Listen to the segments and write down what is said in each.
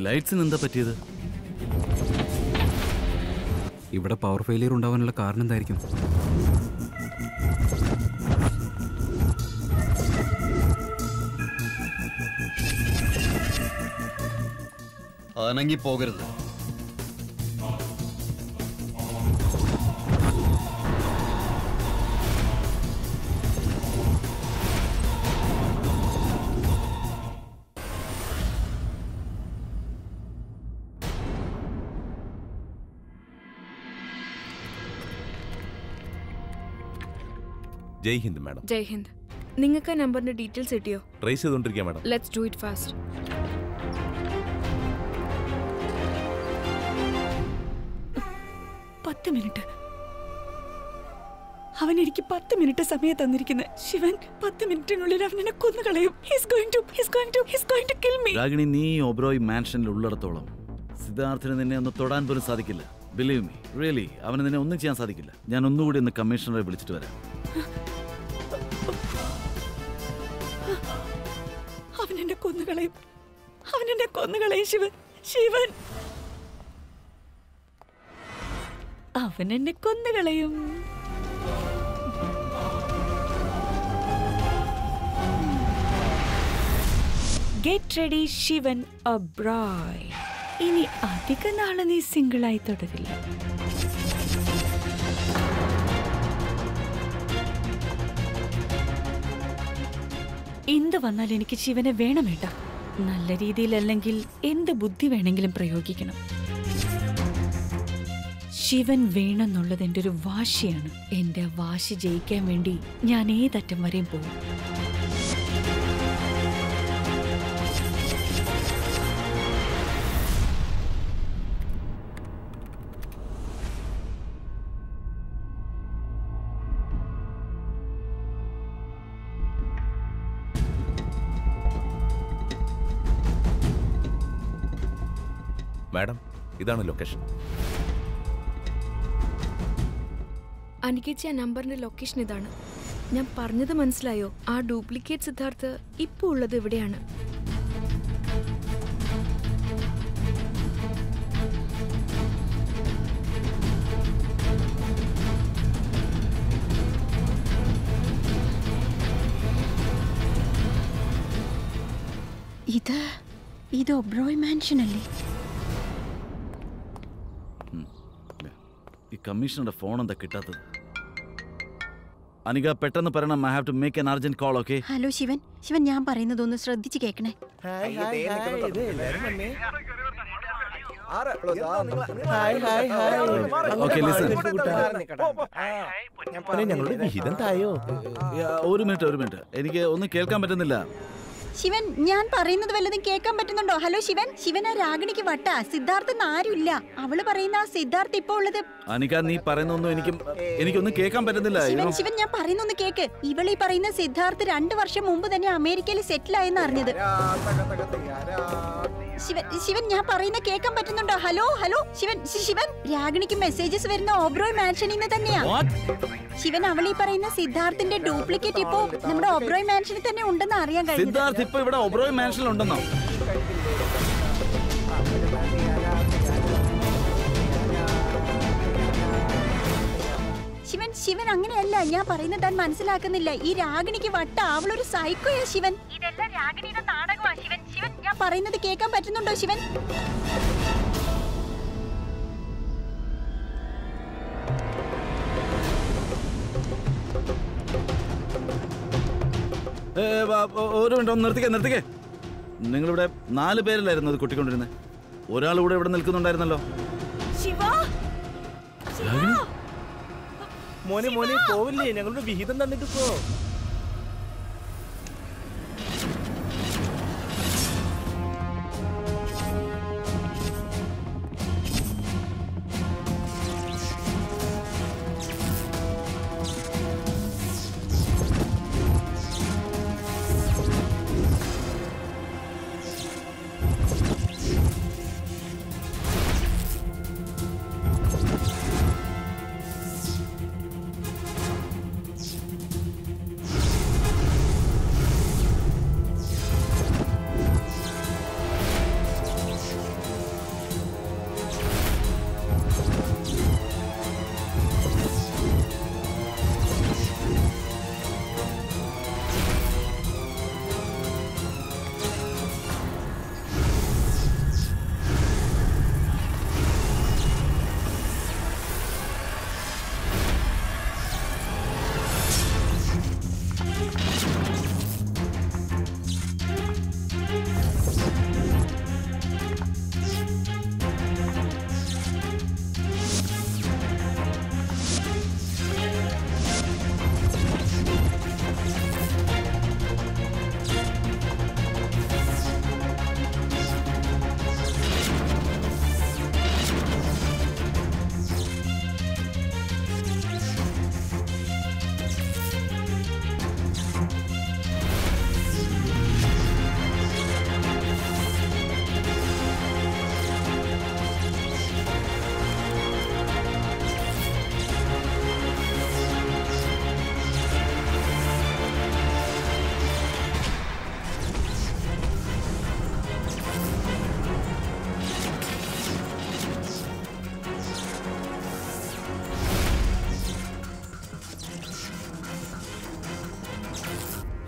ഈ ലൈറ്റ്സിന് എന്താ പറ്റിയത് ഇവിടെ പവർ ഫെയിലിയർ ഉണ്ടാവാനുള്ള കാരണം എന്തായിരിക്കും അനങ്ങി പോകരുത് ജയ് ഹിന്ദ് മാഡം ജയ് ഹിന്ദ് നിങ്ങൾക്ക് ആ നമ്പറിന്റെ ഡീറ്റെയിൽസ് കിട്ടിയോ ട്രേസ് ചെയ്തുകൊണ്ടിരിക്കുക madam let's do it fast പത്ത് മിനിറ്റ് അവൻ എനിക്ക് പത്ത് മിനിറ്റ് സമയം തന്നിരിക്കുന്നത് ശിവൻ പത്ത് മിനിറ്റിനുള്ളിൽ അവൻ എന്നെ കൊന്നുകളയും he's going to he's going to he's going to kill me Ragini നീ ഒബ്രോയ് മാൻഷനിൽ ഉള്ളിടത്തോളം സിദ്ധാർത്ഥിന് നിന്നെ ഒന്ന് തൊടാൻ പോലും സാധിക്കില്ല ബിലീവ് മീ റിയലി അവന് നിന്നെ ഒന്നും ചെയ്യാൻ സാധിക്കില്ല ഞാൻ ഒന്നുകൂടി ഒന്ന് കമ്മീഷണറെ വിളിച്ചിട്ട് വരാം അവൻ എന്നെ കൊന്നുകളയും അവൻ എന്നെ കൊന്നുകളയും ശിവൻ ശിവൻ അവൻ എന്നെ കൊന്നുകളയും ഗെറ്റ് റെഡി ശിവൻ അബ്രായ് ഇനി അധിക നാളെ നീ സിംഗിളായി തുടരില്ല എന്ത് വന്നാൽ എനിക്ക് ശിവനെ വേണമേട്ട നല്ല രീതിയിലല്ലെങ്കിൽ എന്ത് ബുദ്ധി വേണമെങ്കിലും പ്രയോഗിക്കണം ശിവൻ വേണമെന്നുള്ളത് എൻ്റെ ഒരു വാശിയാണ് എൻ്റെ ആ വാശി ജയിക്കാൻ വേണ്ടി ഞാൻ ഏതറ്റം വരെയും പോകും മാഡം ഇതാണ് ലൊക്കേഷൻ അനിക്കേച്ചി ആ നമ്പറിന്റെ ലൊക്കേഷൻ ഇതാണ് ഞാൻ പറഞ്ഞത് മനസ്സിലായോ ആ ഡ്യൂപ്ലിക്കേറ്റ് സിദ്ധാർത്ഥ് ഇപ്പോൾ ഉള്ളത് ഇവിടെയാണ് ഇത് ഇത് ഒബ്രോയ് മാൻഷൻ അല്ലേ ഈ കമ്മീഷണറുടെ ഫോൺ എന്താ കിട്ടാത്തത് അനിക പെട്ടെന്ന് പറയണം I have to make an urgent call okay hello Shivan Shivan ഞാൻ പറയുന്നത് ഒന്ന് ശ്രദ്ധിച്ച് കേൾക്കണേ ഓക്കെ ലിസൺ ഞങ്ങളുടെ വിഹിതം തായോ ഒരു മിനിറ്റ് ഒരു മിനിറ്റ് എനിക്ക് ഒന്നും കേൾക്കാൻ പറ്റുന്നില്ല ശിവൻ ഞാൻ പറയുന്നത് വല്ലതും കേൾക്കാൻ പറ്റുന്നുണ്ടോ ഹലോ ശിവൻ ശിവൻ ആ രാഗിണിക്ക് വട്ട സിദ്ധാർത്ഥ ആരുമില്ല അവള് പറയുന്ന ആ സിദ്ധാർത്ഥ ഇപ്പൊ ഉള്ളത് അനിക നീ പറയുന്നൊന്നും എനിക്ക് എനിക്കൊന്നും കേൾക്കാൻ പറ്റുന്നില്ല you ശിവൻ know. ശിവൻ ഞാൻ പറയുന്നൊന്ന് കേക്ക് ഇവളീ പറയുന്ന സിദ്ധാർത്ഥ് രണ്ടു വർഷം മുമ്പ് തന്നെ അമേരിക്കയിൽ സെറ്റിൽ ആയെന്ന് അറിഞ്ഞത് ശിവൻ ശിവൻ ഞാൻ പറയുന്ന കേൾക്കാൻ പറ്റുന്നുണ്ടോ ഹലോ ഹലോ ശിവൻ ശി- ശിവൻ രാഗിണിക്ക് മെസ്സേജസ് വരുന്ന ഓബ്രോയ് മാൻഷനിൽ നിന്ന് തന്നെയാ What? ശിവൻ അവളീ പറയുന്ന സിദ്ധാർത്ഥിന്റെ ഡ്യൂപ്ലിക്കേറ്റ് ഇപ്പോ നമ്മുടെ ഓബ്രോയ് മാൻഷനിൽ തന്നെ ഉണ്ടെന്ന് അറിയാൻ കഴിഞ്ഞത് സിദ്ധാർത്ഥ് ഇപ്പൊ ഇവിടെ ഒബ്രോയ് മാൻഷനിൽ ഉണ്ടെന്നോ ശിവൻ ശിവൻ അങ്ങനെയല്ല ഞാൻ പറയുന്നത് താൻ മനസ്സിലാക്കുന്നില്ല ഈ രാഗിണിക്ക് വട്ട അവളൊരു സൈക്കോയാ ശിവൻ ഇതെല്ലാം രാഗിണിയുടെ നാടകമാ ശിവൻ ശിവൻ ഞാൻ പറയുന്നത് കേൾക്കാൻ പറ്റുന്നുണ്ടോ ശിവൻ ഏ, വാ, ഒ- ഒരു മിനിറ്റ് ഒന്ന് നിർത്തിക്കേ നിർത്തിക്കേ നിങ്ങളിവിടെ നാല് പേരിലായിരുന്നു അത് കൊട്ടിക്കൊണ്ടിരുന്നത് ഒരാൾ കൂടെ ഇവിടെ നിൽക്കുന്നുണ്ടായിരുന്നല്ലോ ശിവ മോനെ മോനെ പോവില്ലേ ഞങ്ങളുടെ വിഹിതം തന്നിട്ട് പോ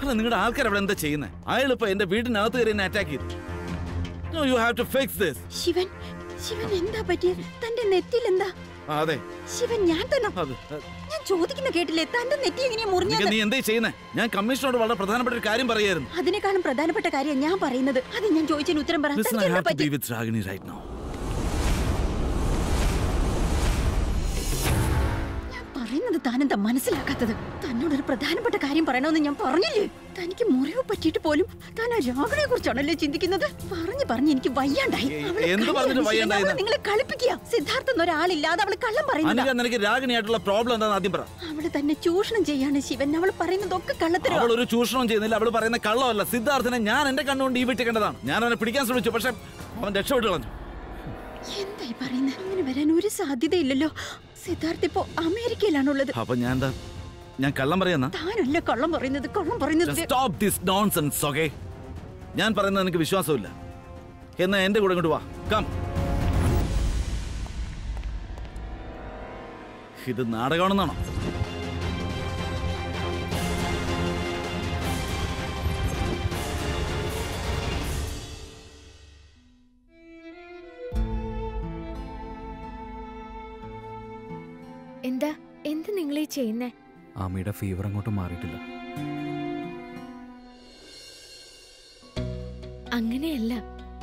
അല്ല നിങ്ങളുടെ ആൾക്കാർ അവിടെ എന്താ ചെയ്യുന്നത് അയാൾ ഇപ്പൊ എന്റെ വീടിനകത്ത് കയറി എന്നെ അറ്റാക്ക് ചെയ്തു no you have to fix this Shivan Shivan എന്താ പറ്റിയത് തന്റെ നെറ്റിൽ എന്താ അതെ ശിവൻ ഞാൻ തന്നെ അത് ഞാൻ ചോദിക്കുന്ന കേട്ടില്ലേ തന്റെ നെറ്റി എങ്ങനെയാ മുറിഞ്ഞത് നിനക്ക് നീ എന്തേ ചെയ്യുന്നത് ഞാൻ കമ്മീഷണറോട് വളരെ പ്രധാനപ്പെട്ട ഒരു കാര്യം പറയായിരുന്നു അതിനേക്കാളും പ്രധാനപ്പെട്ട കാര്യം ഞാൻ പറയുന്നത് അത് ഞാൻ ചോദിച്ചതിന് ഉത്തരം പറ Listen, തനിക്ക് I എന്താ have to പറ്റി be with Ragini right now. ഞാൻ പറയുന്നത് താനെന്താ മനസ്സിലാക്കാത്തത് തന്നോടൊരു പ്രധാനപ്പെട്ട കാര്യം പറയണമെന്ന് ഞാൻ പറഞ്ഞില്ലേ തനിക്ക് മുറിവ് പറ്റിയിട്ട് പോലും താൻ ആ രാഗിനെ കുറിച്ചാണല്ലേ ചിന്തിക്കുന്നത് പറഞ്ഞു പറഞ്ഞു എനിക്ക് വയ്യാണ്ടായി ഏയ്, അവളെ എന്ത് കളിയാണ് പറഞ്ഞിട്ട് ശിവൻ. വയ്യാണ്ടായെന്ന്? അവള് നിങ്ങളെ കളിപ്പിക്കുക സിദ്ധാർത്ഥ എന്നൊരാളില്ലാതെ അവള് കള്ളം പറയുന്നതാ അനിക നിനക്ക് രാഗിണിയായിട്ടുള്ള പ്രോബ്ലം എന്താണെന്ന് ആദ്യം പറ അവള് തന്നെ ചൂഷണം ചെയ്യാണ് ശിവൻ അവൾ പറയുന്നതൊക്കെ കള്ളത്തരോ അവൾ ഒരു ചൂഷണം ചെയ്യുന്നില്ല അവൾ പറയുന്ന കള്ളമല്ല സിദ്ധാർത്ഥനെ ഞാൻ എന്റെ കണ്ണുകൊണ്ട് ഈ വീട്ടിൽ കണ്ടതാണ് ഞാൻ അവനെ പിടിക്കാൻ ശ്രമിച്ചു പക്ഷെ അവൻ രക്ഷപ്പെട്ടു കളഞ്ഞു എന്തായി പറയുന്നത് അങ്ങനെ വരാൻ ഒരു സാധ്യതയില്ലല്ലോ സിദ്ധാർത്ഥ് ഇപ്പോ അമേരിക്കയിലാണുള്ളത് അപ്പൊ ഞാൻ എന്താ ഞാൻ കള്ളം പറയാന്നാ താനല്ല കള്ളം പറയുന്നത് കള്ളം പറയുന്നത് സ്റ്റോപ്പ് ദിസ് നോൺസെൻസ് ഓക്കെ ഞാൻ പറയുന്നത് എനിക്ക് വിശ്വാസമില്ല എന്നാ എന്റെ കൂടെ ഇങ്ങോട്ട് വാ കം ഇത് നാടകമാണെന്നാണോ എന്താ എന്ത് നിങ്ങൾ ഈ ചെയ്യുന്നേ ആമിയുടെ ഫീവർ അങ്ങോട്ട് മാറിയിട്ടില്ല അങ്ങനെയല്ല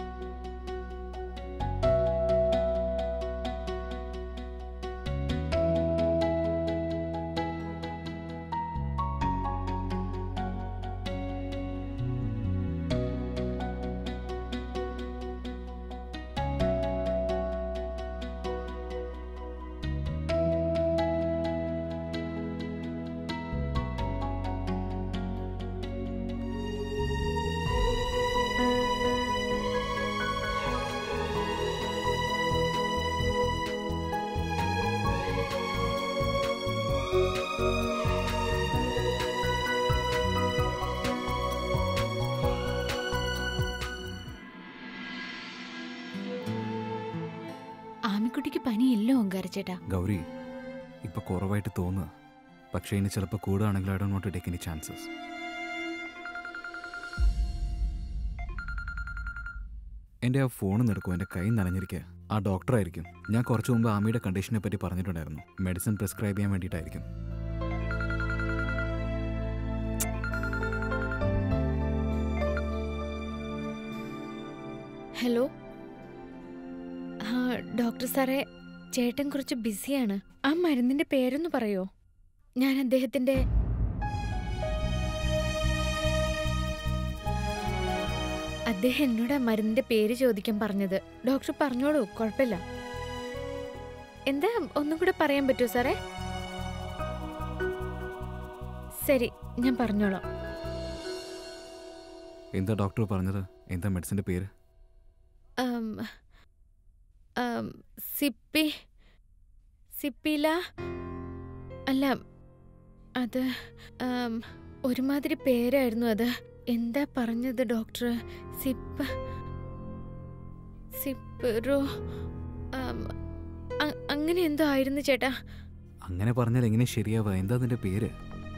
ആമിക്കുട്ടിക്ക് പനിയില്ലോ ഓങ്കാരച്ചേട്ടാ ഗൗരി ഇപ്പൊ കുറവായിട്ട് തോന്നുക പക്ഷേ ഇനി ചിലപ്പോൾ കൂടുകയാണെങ്കിൽ I don't want to take any chances എൻ്റെ ആ ഫോൺ എടുക്കും എൻ്റെ കൈ നനഞ്ഞിരിക്കുക ആ ഡോക്ടറായിരിക്കും ഞാൻ കുറച്ച് മുമ്പ് ആമിയുടെ കണ്ടീഷനെ പറ്റി പറഞ്ഞിട്ടുണ്ടായിരുന്നു മെഡിസിൻ പ്രിസ്ക്രൈബ് ചെയ്യാൻ വേണ്ടിയിട്ടായിരിക്കും ഹലോ ആ ഡോക്ടർ സാറേ ചേട്ടൻ കുറച്ച് ബിസിയാണ് ആ മരുന്നിന്റെ പേരൊന്ന് പറയോ ഞാൻ അദ്ദേഹത്തിന്റെ അദ്ദേഹം എന്നോട് ആ മരുന്നിന്റെ പേര് ചോദിക്കാൻ പറഞ്ഞത് ഡോക്ടർ പറഞ്ഞോളൂ കുഴപ്പമില്ല എന്താ ഒന്നും കൂടെ പറയാൻ പറ്റുമോ സാറേ ശരി ഞാൻ പറഞ്ഞോളാം എന്താ ഡോക്ടർ പറഞ്ഞത് എന്താ മെഡിസിൻ്റെ പേര് ആം, ആം, സിപ്പി സിപ്പില അല്ല അത് ആം, ഒരുമാതിരി പേരായിരുന്നു അത് എന്താ പറഞ്ഞത് ഡോക്ടർ സിപ്പ് സിപ്പറോ ആം, അ- അങ്ങനെ എന്തോ ആയിരുന്നു ചേട്ടാ അങ്ങനെ പറഞ്ഞാൽ എങ്ങനെ ശരിയാവുക എന്താ അതിൻ്റെ പേര്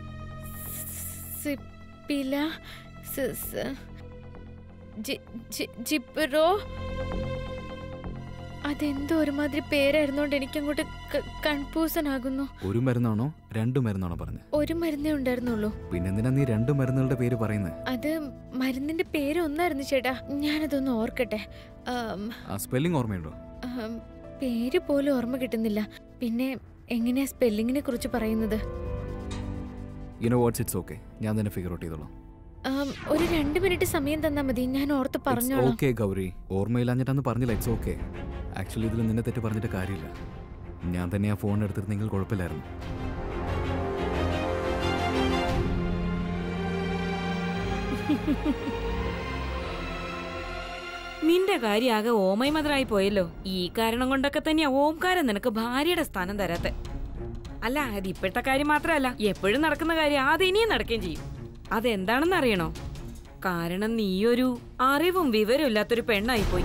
സിപ്പില സ- സ- ജി- ജി- ജിപ്പറോ അതെന്തോ ഒരുമാതിരി പേരായിരുന്നോണ്ട് എനിക്കങ്ങോട്ട് കൺഫ്യൂസൺ ആകുന്നു ഒരു മരുന്നാണോ രണ്ട് മരുന്നാണോ പറഞ്ഞത് ഒരു മരുന്നേ ഉണ്ടായിരുന്നുള്ളൂ പിന്നെന്തിനാ നീ രണ്ട് മരുന്നുകളുടെ പേര് പറയുന്നത് അത് മരുന്നിന്റെ പേര് ഒന്നായിരുന്നു ചേട്ടാ ഞാനതൊന്ന് ഓർക്കട്ടെ ആം, ആ സ്പെല്ലിംഗ് ഓർമ്മയുണ്ടോ ആം, പേര് പോലും ഓർമ്മ കിട്ടുന്നില്ല പിന്നെ എങ്ങനെയാ സ്പെല്ലിങ്ങിനെ കുറിച്ച് പറയുന്നത് യുനോ വാട്ട്സ് ഇറ്റ്സ് ഓക്കെ ഞാൻ തന്നെ ഫിഗർ ഔട്ട് ചെയ്തോളാം ആം, ഒരു രണ്ട് മിനിറ്റ് സമയം തന്നാ മതി ഞാൻ ഓർത്ത് പറഞ്ഞോളാം ഓക്കെ ഗൗരി ഓർമ്മയില്ലാഞ്ഞിട്ടന്ന് പറഞ്ഞില്ല ഇറ്റ്സ് ഓക്കെ ആക്ച്വലി ഇതിൽ നിന്നെ തെറ്റ് പറഞ്ഞിട്ട് കാര്യമില്ല ഞാൻ തന്നെ ആ ഫോൺ എടുത്തിരുന്നെങ്കിൽ കുഴപ്പമില്ലായിരുന്നു നിന്റെ കാര്യം ആകെ ഓമൈമതറായി പോയല്ലോ ഈ കാരണം കൊണ്ടൊക്കെ തന്നെയാ ഓംകാരൻ നിനക്ക് ഭാര്യയുടെ സ്ഥാനം തരാത്തെ അല്ല അത് ഇപ്പോഴത്തെ കാര്യം മാത്രമല്ല എപ്പോഴും നടക്കുന്ന കാര്യം അത് ഇനിയും നടക്കുകയും ചെയ്യും അതെന്താണെന്ന് അറിയണോ കാരണം നീയൊരു അറിവും വിവരവും ഇല്ലാത്തൊരു പെണ്ണായി പോയി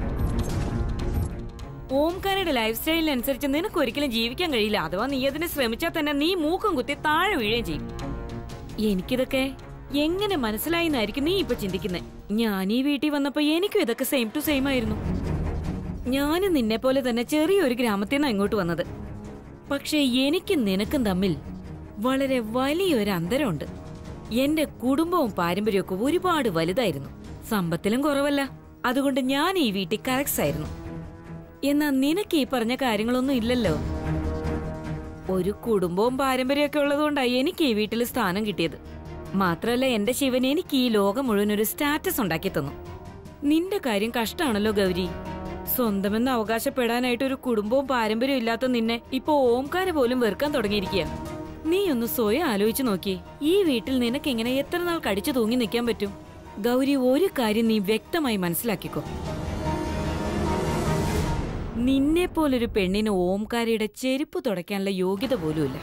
ഓംകാരയുടെ ലൈഫ് സ്റ്റൈലിനനുസരിച്ച് നിനക്ക് ഒരിക്കലും ജീവിക്കാൻ കഴിയില്ല അഥവാ നീ അതിന് ശ്രമിച്ചാൽ തന്നെ നീ മൂക്കും കുത്തി താഴെ വീഴുകയും ചെയ്യും എനിക്കിതൊക്കെ എങ്ങനെ മനസ്സിലായിന്നായിരിക്കും നീ ഇപ്പൊ ചിന്തിക്കുന്നേ ഞാൻ ഈ വീട്ടിൽ വന്നപ്പോ എനിക്കും ഇതൊക്കെ സെയിം ടു സെയിം ആയിരുന്നു ഞാനും നിന്നെ പോലെ തന്നെ ചെറിയൊരു ഗ്രാമത്തിൽ നിന്നാണ് ഇങ്ങോട്ട് വന്നത് പക്ഷെ എനിക്കും നിനക്കും തമ്മിൽ വളരെ വലിയൊരു അന്തരമുണ്ട് എന്റെ കുടുംബവും പാരമ്പര്യമൊക്കെ ഒരുപാട് വലുതായിരുന്നു സമ്പത്തിലും കുറവല്ല അതുകൊണ്ട് ഞാൻ ഈ വീട്ടിൽ കറക്സ് ആയിരുന്നു എന്നാ നിനക്ക് ഈ പറഞ്ഞ കാര്യങ്ങളൊന്നും ഇല്ലല്ലോ ഒരു കുടുംബവും പാരമ്പര്യമൊക്കെ ഉള്ളതുകൊണ്ടാണ് എനിക്ക് ഈ വീട്ടിൽ സ്ഥാനം കിട്ടിയത് മാത്രമല്ല എന്റെ ശിവൻ എനിക്ക് ഈ ലോകം മുഴുവൻ ഒരു സ്റ്റാറ്റസ് ഉണ്ടാക്കി തന്നു നിന്റെ കാര്യം കഷ്ടാണല്ലോ ഗൗരി സ്വന്തമെന്ന് അവകാശപ്പെടാനായിട്ട് ഒരു കുടുംബവും പാരമ്പര്യവും ഇല്ലാത്ത നിന്നെ ഇപ്പൊ ഓംകാര പോലും വെറുക്കാൻ തുടങ്ങിയിരിക്കുക നീ ഒന്ന് സ്വയം ആലോചിച്ചു നോക്കിയേ ഈ വീട്ടിൽ നിനക്ക് ഇങ്ങനെ എത്ര നാൾ കടിച്ചു തൂങ്ങി നിൽക്കാൻ പറ്റും ഗൗരി ഒരു കാര്യം നീ വ്യക്തമായി മനസ്സിലാക്കിക്കോ നിന്നെ പോലൊരു പെണ്ണിന് ഓംകാരയുടെ ചെരുപ്പ് തുടയ്ക്കാനുള്ള യോഗ്യത പോലുമില്ല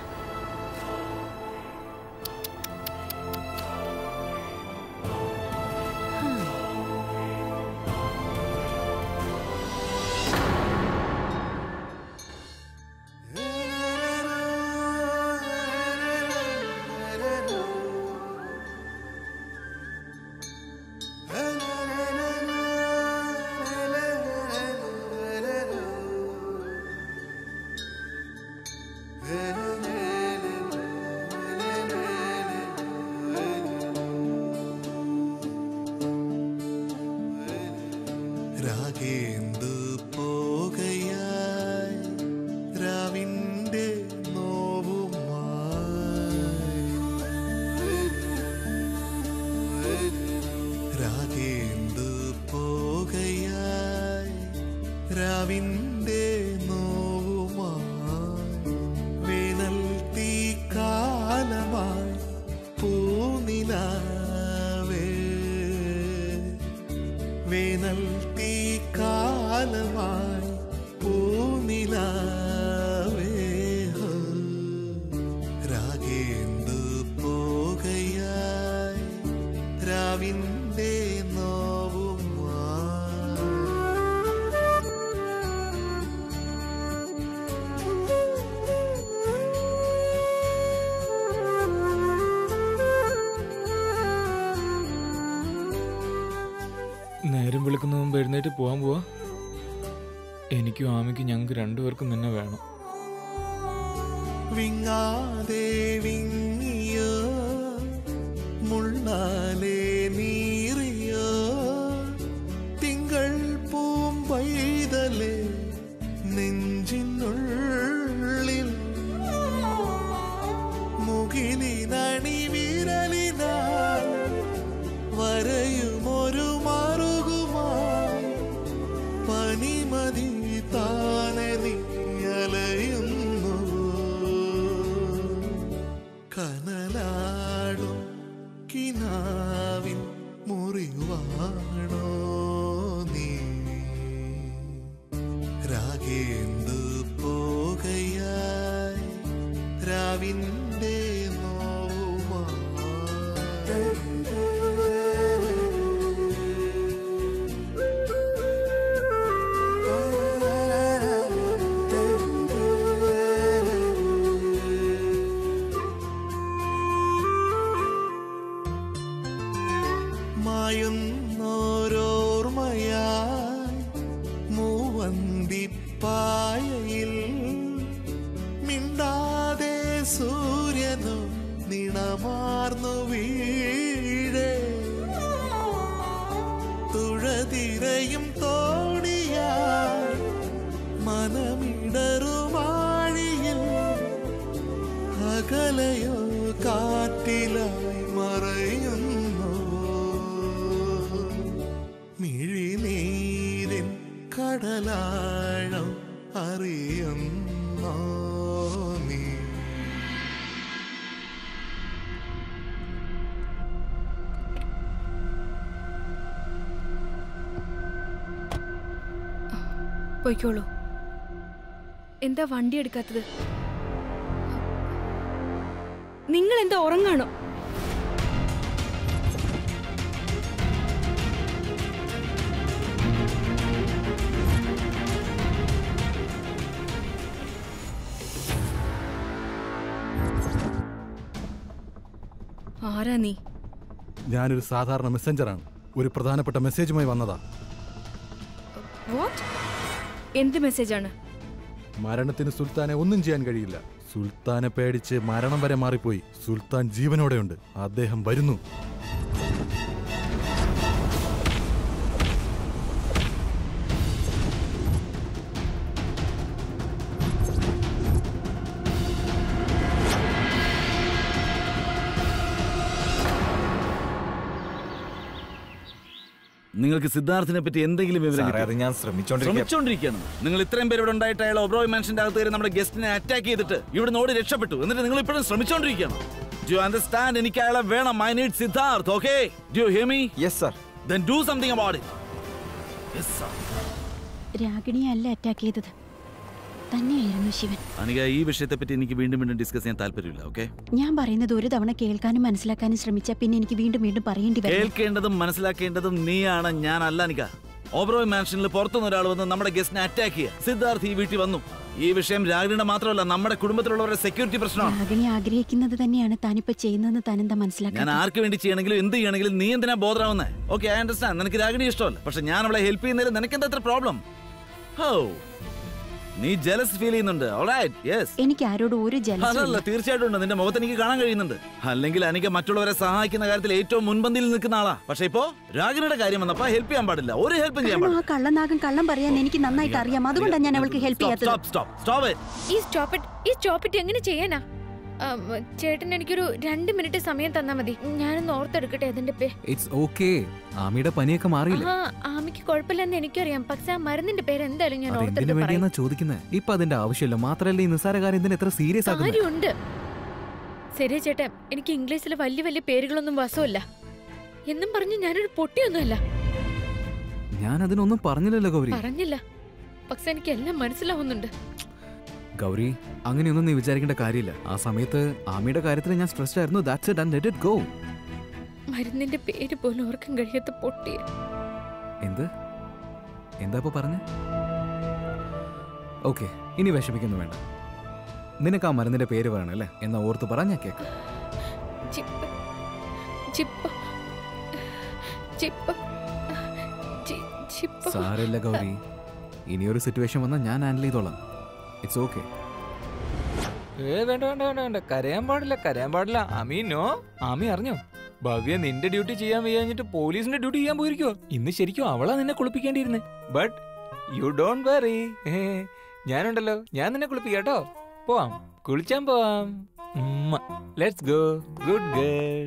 രാഗേന്ദു പോകയായി രാവിന്റെ നോവുമായി രാഗേന്ദു പോകയായി രാവിന്റെ നോവുമായി വേനൽ തീക്കാലമായി പൂനിലാവേ വേനൽ തീക്കാലമായി പൂനിലാവേ ഹോ. രാഗേന്ദു പോകയായി രാവിന്റെ നോവുമായി നേരം വിളിക്കുന്ന മുമ്പ് എഴുന്നേറ്റ് പോവാൻ പോവാ എനിക്കും ആമയ്ക്കും ഞങ്ങൾക്ക് രണ്ടുപേർക്കും നിന്നെ വേണം വിങ്ങാതെ വിങ്ങിയോ മുള്ളാലെ നീറിയോ തിങ്കൾ പൂമ്പൈതലേ നെഞ്ചിനുള്ളിൽ മുകിലിനണി വിരലിനാൽ വരയുമൊരു മറുകുമായി പനിമതി താനെ നീ അലയുന്നു കനലാടും കിനാവിൻ മുറിവാണോ നീ രാഗേന്ദു പോകയായി രാവിന്റെ മായുന്നോരോർമ്മയായി മൂവന്തിപ്പായയിൽ മിണ്ടാതെ സൂര്യനു നിണമാർന്നു വീഴേ തുഴതിരയും തോണിയായി മനമിടറുമാഴിയിൽ അകലയോ കാറ്റിലായി മറയുന്നു മിഴിനീരിൻ കടലാഴം അറിയുന്നോ നീ പൊയ്ക്കോളൂ എന്താ വണ്ടി എടുക്കാത്തത് നിങ്ങൾ എന്താ ഉറങ്ങാണോ ആരാ നീ ഞാനൊരു സാധാരണ മെസ്സഞ്ചറാണ് ഒരു പ്രധാനപ്പെട്ട മെസ്സേജുമായി വന്നതാ വാട്ട് എന്ത് മെസ്സേജാണ് മരണത്തിന് സുൽത്താനെ ഒന്നും ചെയ്യാൻ കഴിയില്ല സുൽത്താനെ പേടിച്ച് മരണം വരെ മാറിപ്പോയി സുൽത്താൻ ജീവനോടെയുണ്ട് അദ്ദേഹം വരുന്നു നിങ്ങൾക്ക് സിദ്ധാർത്ഥിനെ പറ്റി എന്തെങ്കിലും വിവരം സാറേ, അത് കിട്ടിയോ? ഞാൻ ശ്രമിച്ചോണ്ടിരിക്കുക- ശ്രമിച്ചോണ്ടിരിക്കുകയാണ് നിങ്ങൾ ഇത്രയും പേര് ഇവിടെ ഉണ്ടായിട്ട് അയാൾ ഒബ്രോയ് മാൻഷന്റെ അകത്ത് കയറി നമ്മുടെ ഗസ്റ്റിനെ അറ്റാക്ക് ചെയ്തിട്ട് ഇവിടെ ഓടി രക്ഷപ്പെട്ടു എന്നിട്ട് നിങ്ങൾ ഇപ്പോഴും ശ്രമിച്ചോണ്ടിരിക്കുകയാണ് ഡു അണ്ടർസ്റ്റാൻഡ് എനിക്ക് അയാളെ വേണം I need Siddharth okay do hear me yes sir then do something about it yes sir രാഗിണിയെ അല്ല അറ്റാക്ക് ചെയ്തത് തന്നെയായിരുന്നു ശിവൻ അനിക ഈ വിഷയത്തെ പറ്റി എനിക്ക് വീണ്ടും വീണ്ടും ഡിസ്കസ് ചെയ്യാൻ താല്പര്യമില്ല ഓക്കെ ഞാൻ പറയുന്നത് ഒരു തവണ കേൾക്കാനും മനസ്സിലാക്കാനും ശ്രമിച്ചാൽ പിന്നെ എനിക്ക് വീണ്ടും വീണ്ടും പറയേണ്ടി വരും കേൾക്കേണ്ടതും മനസ്സിലാക്കേണ്ടതും നീയാണ് ഞാനല്ല അനിക ഓബ്രോയ് മാൻഷനിൽ പുറത്തുനിന്ന് ഒരാൾ വന്ന് നമ്മുടെ ഗസ്റ്റിനെ അറ്റാക്ക് ചെയ്യുക സിദ്ധാർത്ഥ് ഈ വീട്ടിൽ വന്നു ഈ വിഷയം രാഗിണിയുടെ മാത്രമല്ല നമ്മുടെ കുടുംബത്തിലുള്ളവരുടെ സെക്യൂരിറ്റി പ്രശ്നമാണ് രാഗിണി ആഗ്രഹിക്കുന്നത് തന്നെയാണ് താനിപ്പോ ചെയ്യുന്നതെന്ന് താനെന്താ ഞാൻ മനസ്സിലാക്കാൻ ആർക്ക് വേണ്ടി ചെയ്യണമെങ്കിലും എന്ത് ചെയ്യണമെങ്കിലും നീ എന്തിനാ ബോധറാവുന്നേ ഓക്കെ ഐ അണ്ടർസ്റ്റാൻഡ് നിനക്ക് രാഗിണി ഇഷ്ടമല്ല പക്ഷെ ഞാൻ അവളെ ഹെൽപ്പ് ചെയ്യുന്നതിൽ നിനക്ക് എന്താ പ്രോബ്ലം ഹോ നീ ജലസ് ഫീൽ ചെയ്യുന്നുണ്ട് യെസ് എനിക്ക് ആരോടും ഒരു അതല്ല ജലസല്ല തീർച്ചയായിട്ടും ഉണ്ട് നിന്റെ മുഖത്ത് എനിക്ക് കാണാൻ കഴിയുന്നുണ്ട് അല്ലെങ്കിൽ എനിക്ക് മറ്റുള്ളവരെ സഹായിക്കുന്ന കാര്യത്തിൽ ഏറ്റവും മുൻപന്തിയിൽ നിൽക്കുന്ന ആളാ പക്ഷെ ഇപ്പോ രാഗിണിയുടെ കാര്യം വന്നപ്പോ ഹെൽപ്പ് ചെയ്യാൻ പാടില്ല ഒരു ഹെൽപ്പും ചെയ്യാൻ കാരണം പാടില്ല ആ കള്ളനാഗൻ കള്ളം പറയാൻ എനിക്ക് നന്നായിട്ട് അറിയാം അതുകൊണ്ടാണ് ഞാൻ അവൾക്ക് ഹെൽപ്പ് ചെയ്യാത്തത് സ്റ്റോപ്പ് സ്റ്റോപ്പ് സ്റ്റോപ്പ് ഈ സ്റ്റോപ്പ് ഇറ്റ് ഈ സ്റ്റോപ്പ് ഇറ്റ് എങ്ങനെ ചെയ്യാനാ ആം, ചേട്ടൻ എനിക്കൊരു രണ്ട് മിനിറ്റ് സമയം തന്നാ മതി ഞാനൊന്ന് ഓർത്തെടുക്കട്ടെ അതിന്റെ പേ ഇറ്റ്സ് ഓക്കേ ആമിയുടെ പനിയൊക്കെ മാറിയില്ലേ ആ ആമിക്ക് കുഴപ്പമില്ലെന്ന് എനിക്കറിയാം പക്ഷെ ആ മരുന്നിന്റെ പേര് എന്തായാലും ഞാൻ അത് എന്തിനു ഓർത്തെടുത്ത് പറയും വേണ്ടിയെന്നാ ചോദിക്കുന്നത് ഇപ്പൊ അതിന്റെ ആവശ്യമില്ല മാത്രല്ല ഈ നിസ്സാര കാര്യം എന്തിനാ എത്ര സീരിയസ് ആക്കുന്നത് കാര്യമുണ്ട് ശരി ചേട്ടാ എനിക്ക് ഇംഗ്ലീഷിൽ വലിയ വലിയ പേരുകളൊന്നും വസമില്ല എന്നും പറഞ്ഞ് ഞാനൊരു പൊട്ടിയൊന്നുമല്ല ഞാൻ അതിനൊന്നും പറഞ്ഞില്ലല്ലോ ഗൗരി പറഞ്ഞില്ല പക്ഷെ എനിക്ക് എല്ലാം മനസ്സിലാവുന്നുണ്ട് ഗൗരി അങ്ങനെയൊന്നും നീ വിചാരിക്കേണ്ട കാര്യമില്ല ആ സമയത്ത് ആമിയുടെ കാര്യത്തിൽ ഞാൻ സ്ട്രെസ്ഡ് ആയിരുന്നു that's it and let it go മരുന്നിന്റെ പേര് പോലും ഓർക്കാൻ കഴിയാത്ത പൊട്ടിയ എന്ത് എന്താ ഇപ്പൊ പറഞ്ഞ ഓക്കെ ഇനി വിഷമിക്കുന്നു വേണ്ട നിനക്ക് ആ മരുന്നിന്റെ പേര് പറയണം അല്ലേ എന്നാ ഓർത്ത് പറ ഞാൻ കേൾക്കാം ചിപ്പ് ചിപ്പ് ചിപ്പ് ചി- ചിപ്പ് സാരമില്ല ഗൗരി ഇനിയൊരു സിറ്റുവേഷൻ വന്നാൽ ഞാൻ ഹാൻഡിൽ ചെയ്തോളാം ഇറ്റ്സ് ഓക്കെ ഏ വേണ്ട വേണ്ട വേണ്ട വേണ്ട കരയാൻ പാടില്ല കരയാൻ പാടില്ല ആമി നോ ആമി അറിഞ്ഞോ ഭവ്യ നിന്റെ ഡ്യൂട്ടി ചെയ്യാൻ വയ്യാഞ്ഞിട്ട് പോലീസിന്റെ ഡ്യൂട്ടി ചെയ്യാൻ പോയിരിക്കോ ഇന്ന് ശരിക്കും അവളാ നിന്നെ കുളിപ്പിക്കേണ്ടിയിരുന്നേ ബട്ട് യു ഡോണ്ട് വെറി ഞാനുണ്ടല്ലോ ഞാൻ നിന്നെ കുളിപ്പിക്കാട്ടോ പോവാം കുളിച്ചാൻ പോവാം ലെറ്റ്സ് ഗോ ഗുഡ് ഗേൾ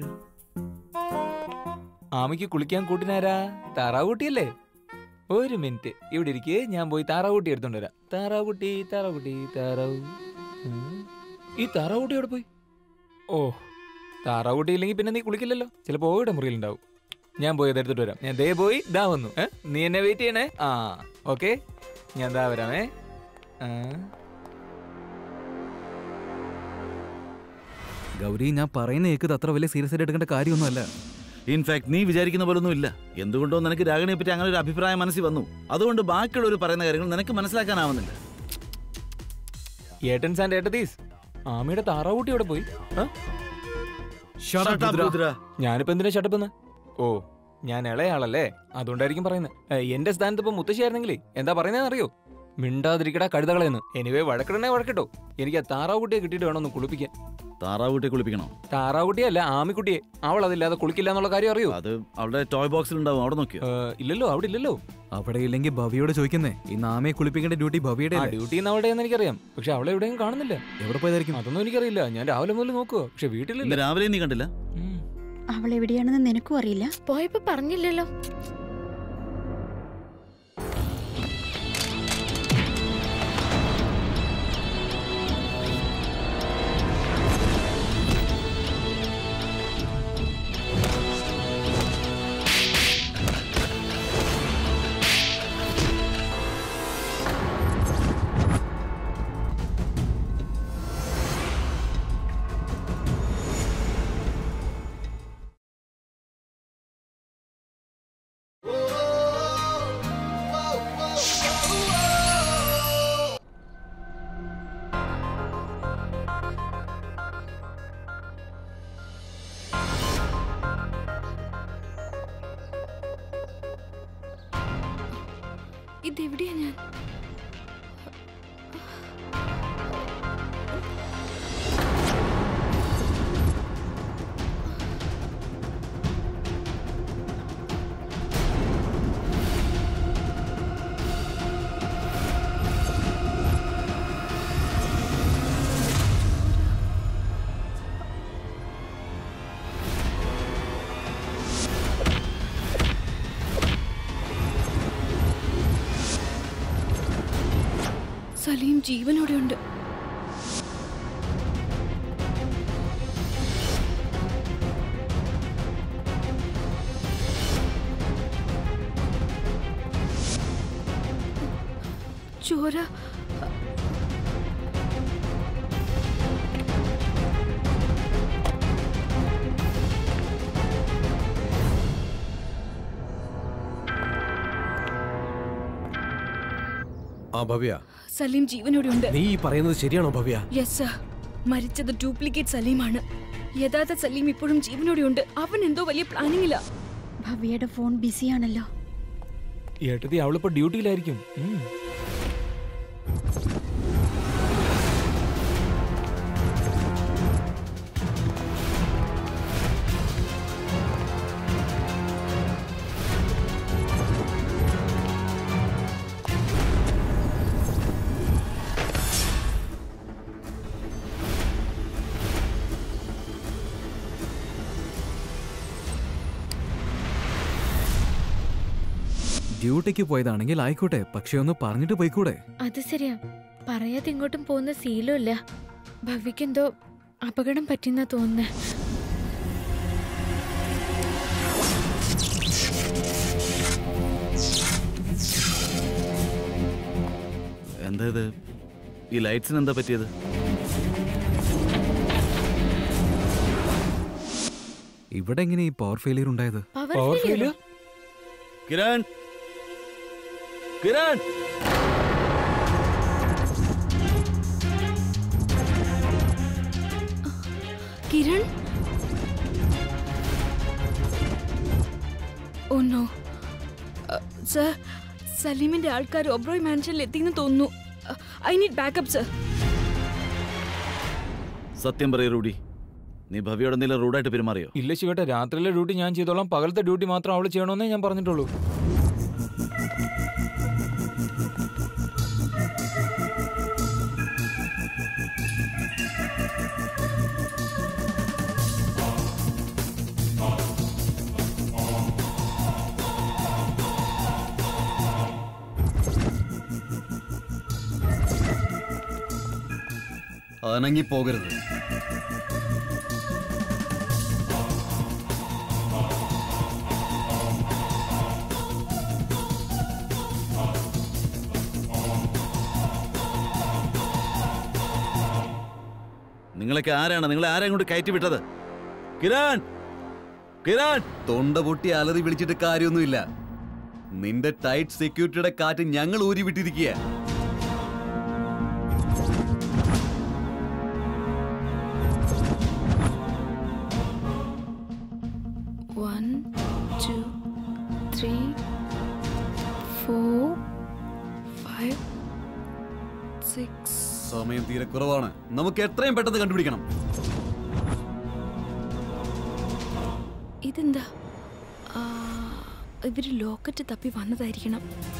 ആമിക്ക് കുളിക്കാൻ കൂട്ടിനാരാ താറാവുട്ടിയല്ലേ ഒരു മിനിറ്റ് ഇവിടെ ഇരിക്കേ ഞാൻ പോയി താറാവുട്ടി എടുത്തോണ്ട് വരാം താറാവുട്ടി താറാവുട്ടി താറാവ് ഉം. ഈ താറാവുട്ടി എവിടെ പോയി ഓ താറാവുട്ടി ഇല്ലെങ്കിൽ പിന്നെ നീ കുളിക്കില്ലല്ലോ ചിലപ്പോ ഓയുടെ മുറിയിലുണ്ടാവും ഞാൻ പോയി അത് എടുത്തിട്ട് വരാം ഞാൻ ദേ പോയി ദാ വന്നു ഏ? നീ എന്നെ വെയിറ്റ് ചെയ്യണേ ആ ഓക്കെ ഞാൻ ദാ വരാമേ ആ ഗൗരി ഞാൻ പറയുന്ന കേൾക്കുന്നത് അത്ര വലിയ സീരിയസ് ആയിട്ട് എടുക്കേണ്ട കാര്യമൊന്നുമല്ല ഇൻഫാക്ട് നീ വിചാരിക്കുന്ന പോലൊന്നും ഇല്ല എന്തുകൊണ്ടോ നിനക്ക് രാഗിണിയെ പറ്റി അങ്ങനെ ഒരു അഭിപ്രായം മനസ്സിൽ വന്നു അതുകൊണ്ട് ബാക്കിയുള്ളവർ പറയുന്ന കാര്യങ്ങൾ നിനക്ക് മനസ്സിലാക്കാനാവുന്നില്ല ഏട്ടൻസ് ആൻഡ് ഏട്ടതീസ് ആമിയുടെ താറാവുട്ടി എവിടെ പോയി ആ? Shut up, Rudra. ഞാനിപ്പോ എന്തിനാ ഷട്ടപ്പെന്ന് ഓ ഞാൻ ഇളയാളല്ലേ അതുകൊണ്ടായിരിക്കും പറയുന്നത് ഏ, എന്റെ സ്ഥാനത്ത് ഇപ്പൊ മുത്തശ്ശിയായിരുന്നെങ്കിലേ എന്താ പറയുന്നതെന്ന് അറിയോ മിണ്ടാതിരിക്കടാ കഴുതകളെന്ന് എനിവേ വഴക്കിടണേ വഴക്കിട്ടോ എനിക്ക് ആ താറാവുട്ടിയെ കിട്ടിയിട്ട് വേണം ഒന്ന് കുളിപ്പിക്കാൻ താറാവുട്ടിയെ കുളിപ്പിക്കണോ താറാവുട്ടിയല്ല ആമിക്കുട്ടിയെ അവൾ അതില്ലാതെ കുളിക്കില്ല എന്നുള്ള കാര്യം അറിയോ അത് അവളുടെ ടോയ് ബോക്സിൽ ഉണ്ടാവും അവിടെ നോക്കിയോ ഇല്ലല്ലോ അവിടെ ഇല്ലല്ലോ അവിടെ ഇല്ലെങ്കിൽ ഭവിയോട് ചോദിക്കുന്നേ ഈ നാമയെ കുളിപ്പിക്കേണ്ട ഡ്യൂട്ടി ഭവിയുടെ ആ ഡ്യൂട്ടി അവിടെ എന്ന് എനിക്കറിയാം പക്ഷെ അവളെ എവിടെയും കാണുന്നില്ല എവിടെ പോയതായിരിക്കും അതൊന്നും എനിക്കറിയില്ല ഞാൻ രാവിലെ മുതൽ നോക്കുക പക്ഷെ വീട്ടിലില്ല ഇന്ന് രാവിലെ നീ കണ്ടില്ല അവൾ എവിടെയാണെന്ന് നിനക്കും അറിയില്ല പോയപ്പോ പറഞ്ഞില്ലല്ലോ ഇതെവിടെയാ ഞാൻ സലീം ജീവനോടെയുണ്ട് ചോര ആ ഭവ്യ സലീം ജീവനോടെയുണ്ട് നീ ഈ പറയുന്നത് ശരിയാണോ ഭവ്യ യെസ് സർ മരിച്ചത് ഡ്യൂപ്ലിക്കേറ്റ് സലീമാണ് യഥാർത്ഥ സലീം ഇപ്പോഴും ജീവനോടെയുണ്ട് അവൻ എന്തോ വലിയ പ്ലാനിങ്ങില്ല ഭവ്യയുടെ ഫോൺ ബിസിയാണല്ലോ ഏട്ടത്തി അവളിപ്പോ ഡ്യൂട്ടിയിലായിരിക്കും ഉം. ഡ്യൂട്ടിക്ക് പോയതാണെങ്കിൽ ആയിക്കോട്ടെ പക്ഷെ ഒന്ന് പറഞ്ഞിട്ട് പോയിക്കൂടെ അത് ശരിയാ പറയാതെ ഇങ്ങോട്ടും പോകുന്ന ശീലമില്ല ഭവ്യക്ക് എന്തോ അപകടം പറ്റിയെന്നാ തോന്നുന്നേ എന്താ ഇത് ഈ ലൈറ്റ്സിന് എന്താ പറ്റിയത് ഇവിടെ എങ്ങനെ ഈ പവർ ഫെയിലിയർ ഉണ്ടായത് power failure Kiran Kiran Kiran oh no sir സലീമിന്റെ ആൾക്കാർ ഒബ്രോയ് മാൻഷനിൽ എത്തിയെന്ന് തോന്നുന്നു ഐ നീഡ് ബാക്കപ്പ് സർ സത്യം പറയൂ റൂഡി നീ ഭവ്യയോട് എന്തെങ്കിലും റൂഡായിട്ട് പെരുമാറിയോ ഇല്ല ശിവട്ടെ രാത്രിയിലെ ഡ്യൂട്ടി ഞാൻ ചെയ്തോളാം പകലത്തെ ഡ്യൂട്ടി മാത്രം അവള് ചെയ്യണമെന്നേ ഞാൻ പറഞ്ഞിട്ടുള്ളൂ അനങ്ങി പോകരുത് നിങ്ങളൊക്കെ ആരാണ് നിങ്ങളെ ആരാ ഇങ്ങോട്ട് കയറ്റി വിട്ടത് കിരൺ കിരൺ തൊണ്ട പൊട്ടി അലറി വിളിച്ചിട്ട് കാര്യമൊന്നുമില്ല നിന്റെ ടൈറ്റ് സെക്യൂരിറ്റിയുടെ കാറ്റ് ഞങ്ങൾ ഊരി വിട്ടിരിക്കുക one two three four five six സമയം തീരെ കുറവാണ് നമുക്ക് എത്രയും പെട്ടെന്ന് കണ്ടുപിടിക്കണം ഇതെന്താ ആ, ഇവര് ലോക്കറ്റ് തപ്പി വന്നതായിരിക്കണം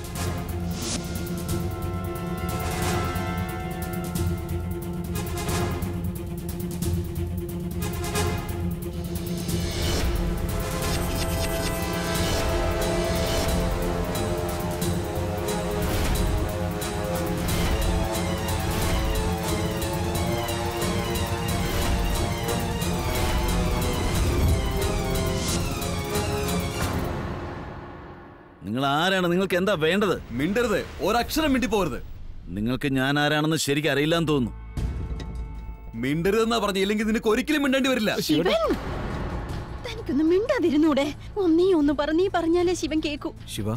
നിങ്ങൾ ആരാണ് നിങ്ങൾക്ക് എന്താ വേണ്ടത് മിണ്ടരുത് ഒരക്ഷരം മിണ്ടി പോകരുത് നിങ്ങൾക്ക് ഞാൻ ആരാണെന്ന് ശരിക്കും അറിയില്ലാന്ന് തോന്നുന്നു മിണ്ടരുതെന്നാ പറഞ്ഞ ഇല്ലെങ്കിൽ നിനക്ക് ഒരിക്കലും മിണ്ടേണ്ടി വരില്ല ശിവൻ തനിക്കൊന്ന് മിണ്ടാതിരുന്നൂടെ ഒന്നീ ഒന്ന് പറഞ്ഞീ പറഞ്ഞാലേ ശിവൻ കേക്കൂ ശിവ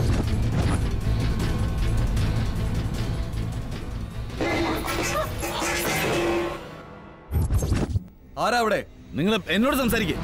ആ ആരാ അവിടെ നിങ്ങൾ എന്നോട് സംസാരിക്കേ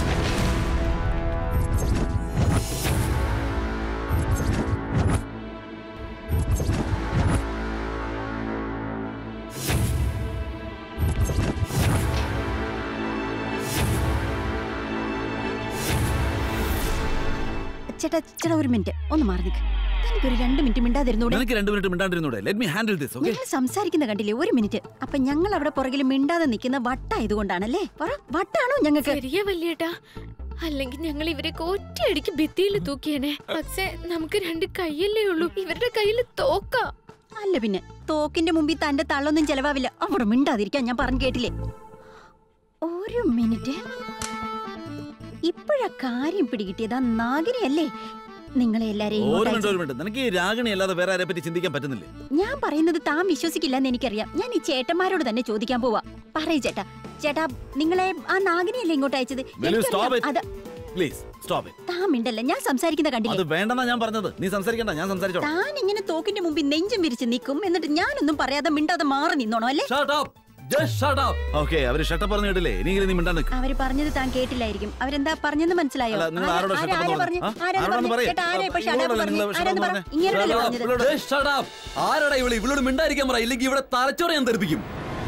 ചേട്ടാ ചേട്ടാ ഒരു മിനിറ്റ് ഒന്ന് മാറി നിൽക്ക് തനിക്ക് ഒരു രണ്ട് മിനിറ്റ് മിണ്ടാതിരുന്നൂടെ നിനക്ക് രണ്ട് മിനിറ്റ് മിണ്ടാണ്ടിരുന്നൂടെ let me handle this okay ഞങ്ങൾ സംസാരിക്കുന്ന കണ്ടില്ലേ ഒരു മിനിറ്റ് അപ്പൊ ഞങ്ങൾ അവിടെ പുറകിൽ മിണ്ടാതെ നിൽക്കുന്ന വട്ടായതുകൊണ്ടാണല്ലേ പറ വട്ടാണോ ഞങ്ങൾക്ക് ശരിയാ വല്യേട്ടാ അല്ലെങ്കിൽ ഞങ്ങൾ ഇവരെ ഒറ്റയടിക്ക് ഭിത്തിയിൽ തൂക്കിയേനെ പക്ഷേ നമുക്ക് രണ്ട് കൈയല്ലേ ഉള്ളൂ ഇവരുടെ കയ്യിൽ തോക്ക അല്ല പിന്നെ തോക്കിന്റെ മുമ്പിൽ തന്റെ തള്ളൊന്നും ചെലവാവില്ല അവിടെ മിണ്ടാതിരിക്കാൻ ഞാൻ പറഞ്ഞു കേട്ടില്ലേ ഒരു മിനിറ്റ് ഇപ്പോഴാ കാര്യം പിടികിട്ടിയതാ നാഗിനിയല്ലേ നിങ്ങളെ എല്ലാരെയും ഒരു ഇങ്ങോട്ട് മിനിറ്റ് ഒരു അയച്ചത്. മിനിറ്റ് നിനക്ക് ഈ രാഗിണി അല്ലാതെ വേറെ ആരെ പറ്റി ചിന്തിക്കാൻ പറ്റുന്നില്ലേ ഞാൻ പറയുന്നത് താൻ വിശ്വസിക്കില്ലെന്ന് എനിക്കറിയാം ഞാൻ ഈ ചേട്ടന്മാരോട് തന്നെ ചോദിക്കാൻ പോവാ പറയൂ ചേട്ടാ ചേട്ടാ നിങ്ങളെ ആ നാഗിനിയല്ലേ ഇങ്ങോട്ട് അയച്ചത് Will you stop എനിക്കറിയാം. it? അത് പ്ലീസ് സ്റ്റോപ്പ് താൻ മിണ്ടല്ല ഞാൻ സംസാരിക്കുന്ന അത് കണ്ടില്ലേ വേണ്ടെന്നാ ഞാൻ പറഞ്ഞത് നീ സംസാരിക്കണ്ട ഞാൻ സംസാരിച്ചോളാം താൻ ഇങ്ങനെ തോക്കിന്റെ മുമ്പിൽ നെഞ്ചും വിരിച്ച് നിൽക്കും എന്നിട്ട് ഞാനൊന്നും പറയാതെ മിണ്ടാതെ മാറി നിന്നോണോ അല്ലേ ഓക്കെ അവര് ഷട്ടപ്പ് പറഞ്ഞു കേട്ടില്ലേ ഇനിയെങ്കിലും നീ മിണ്ടാ നിൽക്ക് അവര് പറഞ്ഞത് താൻ കേട്ടില്ലായിരിക്കും അവരെന്താ പറഞ്ഞെന്ന് മനസ്സിലായോ അല്ല, നിങ്ങൾ ആരാ- ആരോടാ ആരാ- shut up ആരാ എന്ന് പറഞ്ഞത്? പറഞ്ഞത്? ആ? ആരാന്ന് ആരോടാന്ന് പറഞ്ഞത്? പറയ്. ചേട്ടാ, ആരാ ഇപ്പൊ shut up ഇവളോടല്ലേ പറഞ്ഞത്? നിങ്ങൾ shut up ആരാന്ന് പറ. പറഞ്ഞത്? ഇങ്ങേരോടല്ലേ പറഞ്ഞത്? ഏയ്, shut up. ആരാടാ ഇവള് ഇവളോട് മിണ്ടായിരിക്കാൻ പറ ഇല്ലെങ്കിൽ ഇവിടെ തലച്ചോറ് ഞാൻ തെറിപ്പിക്കും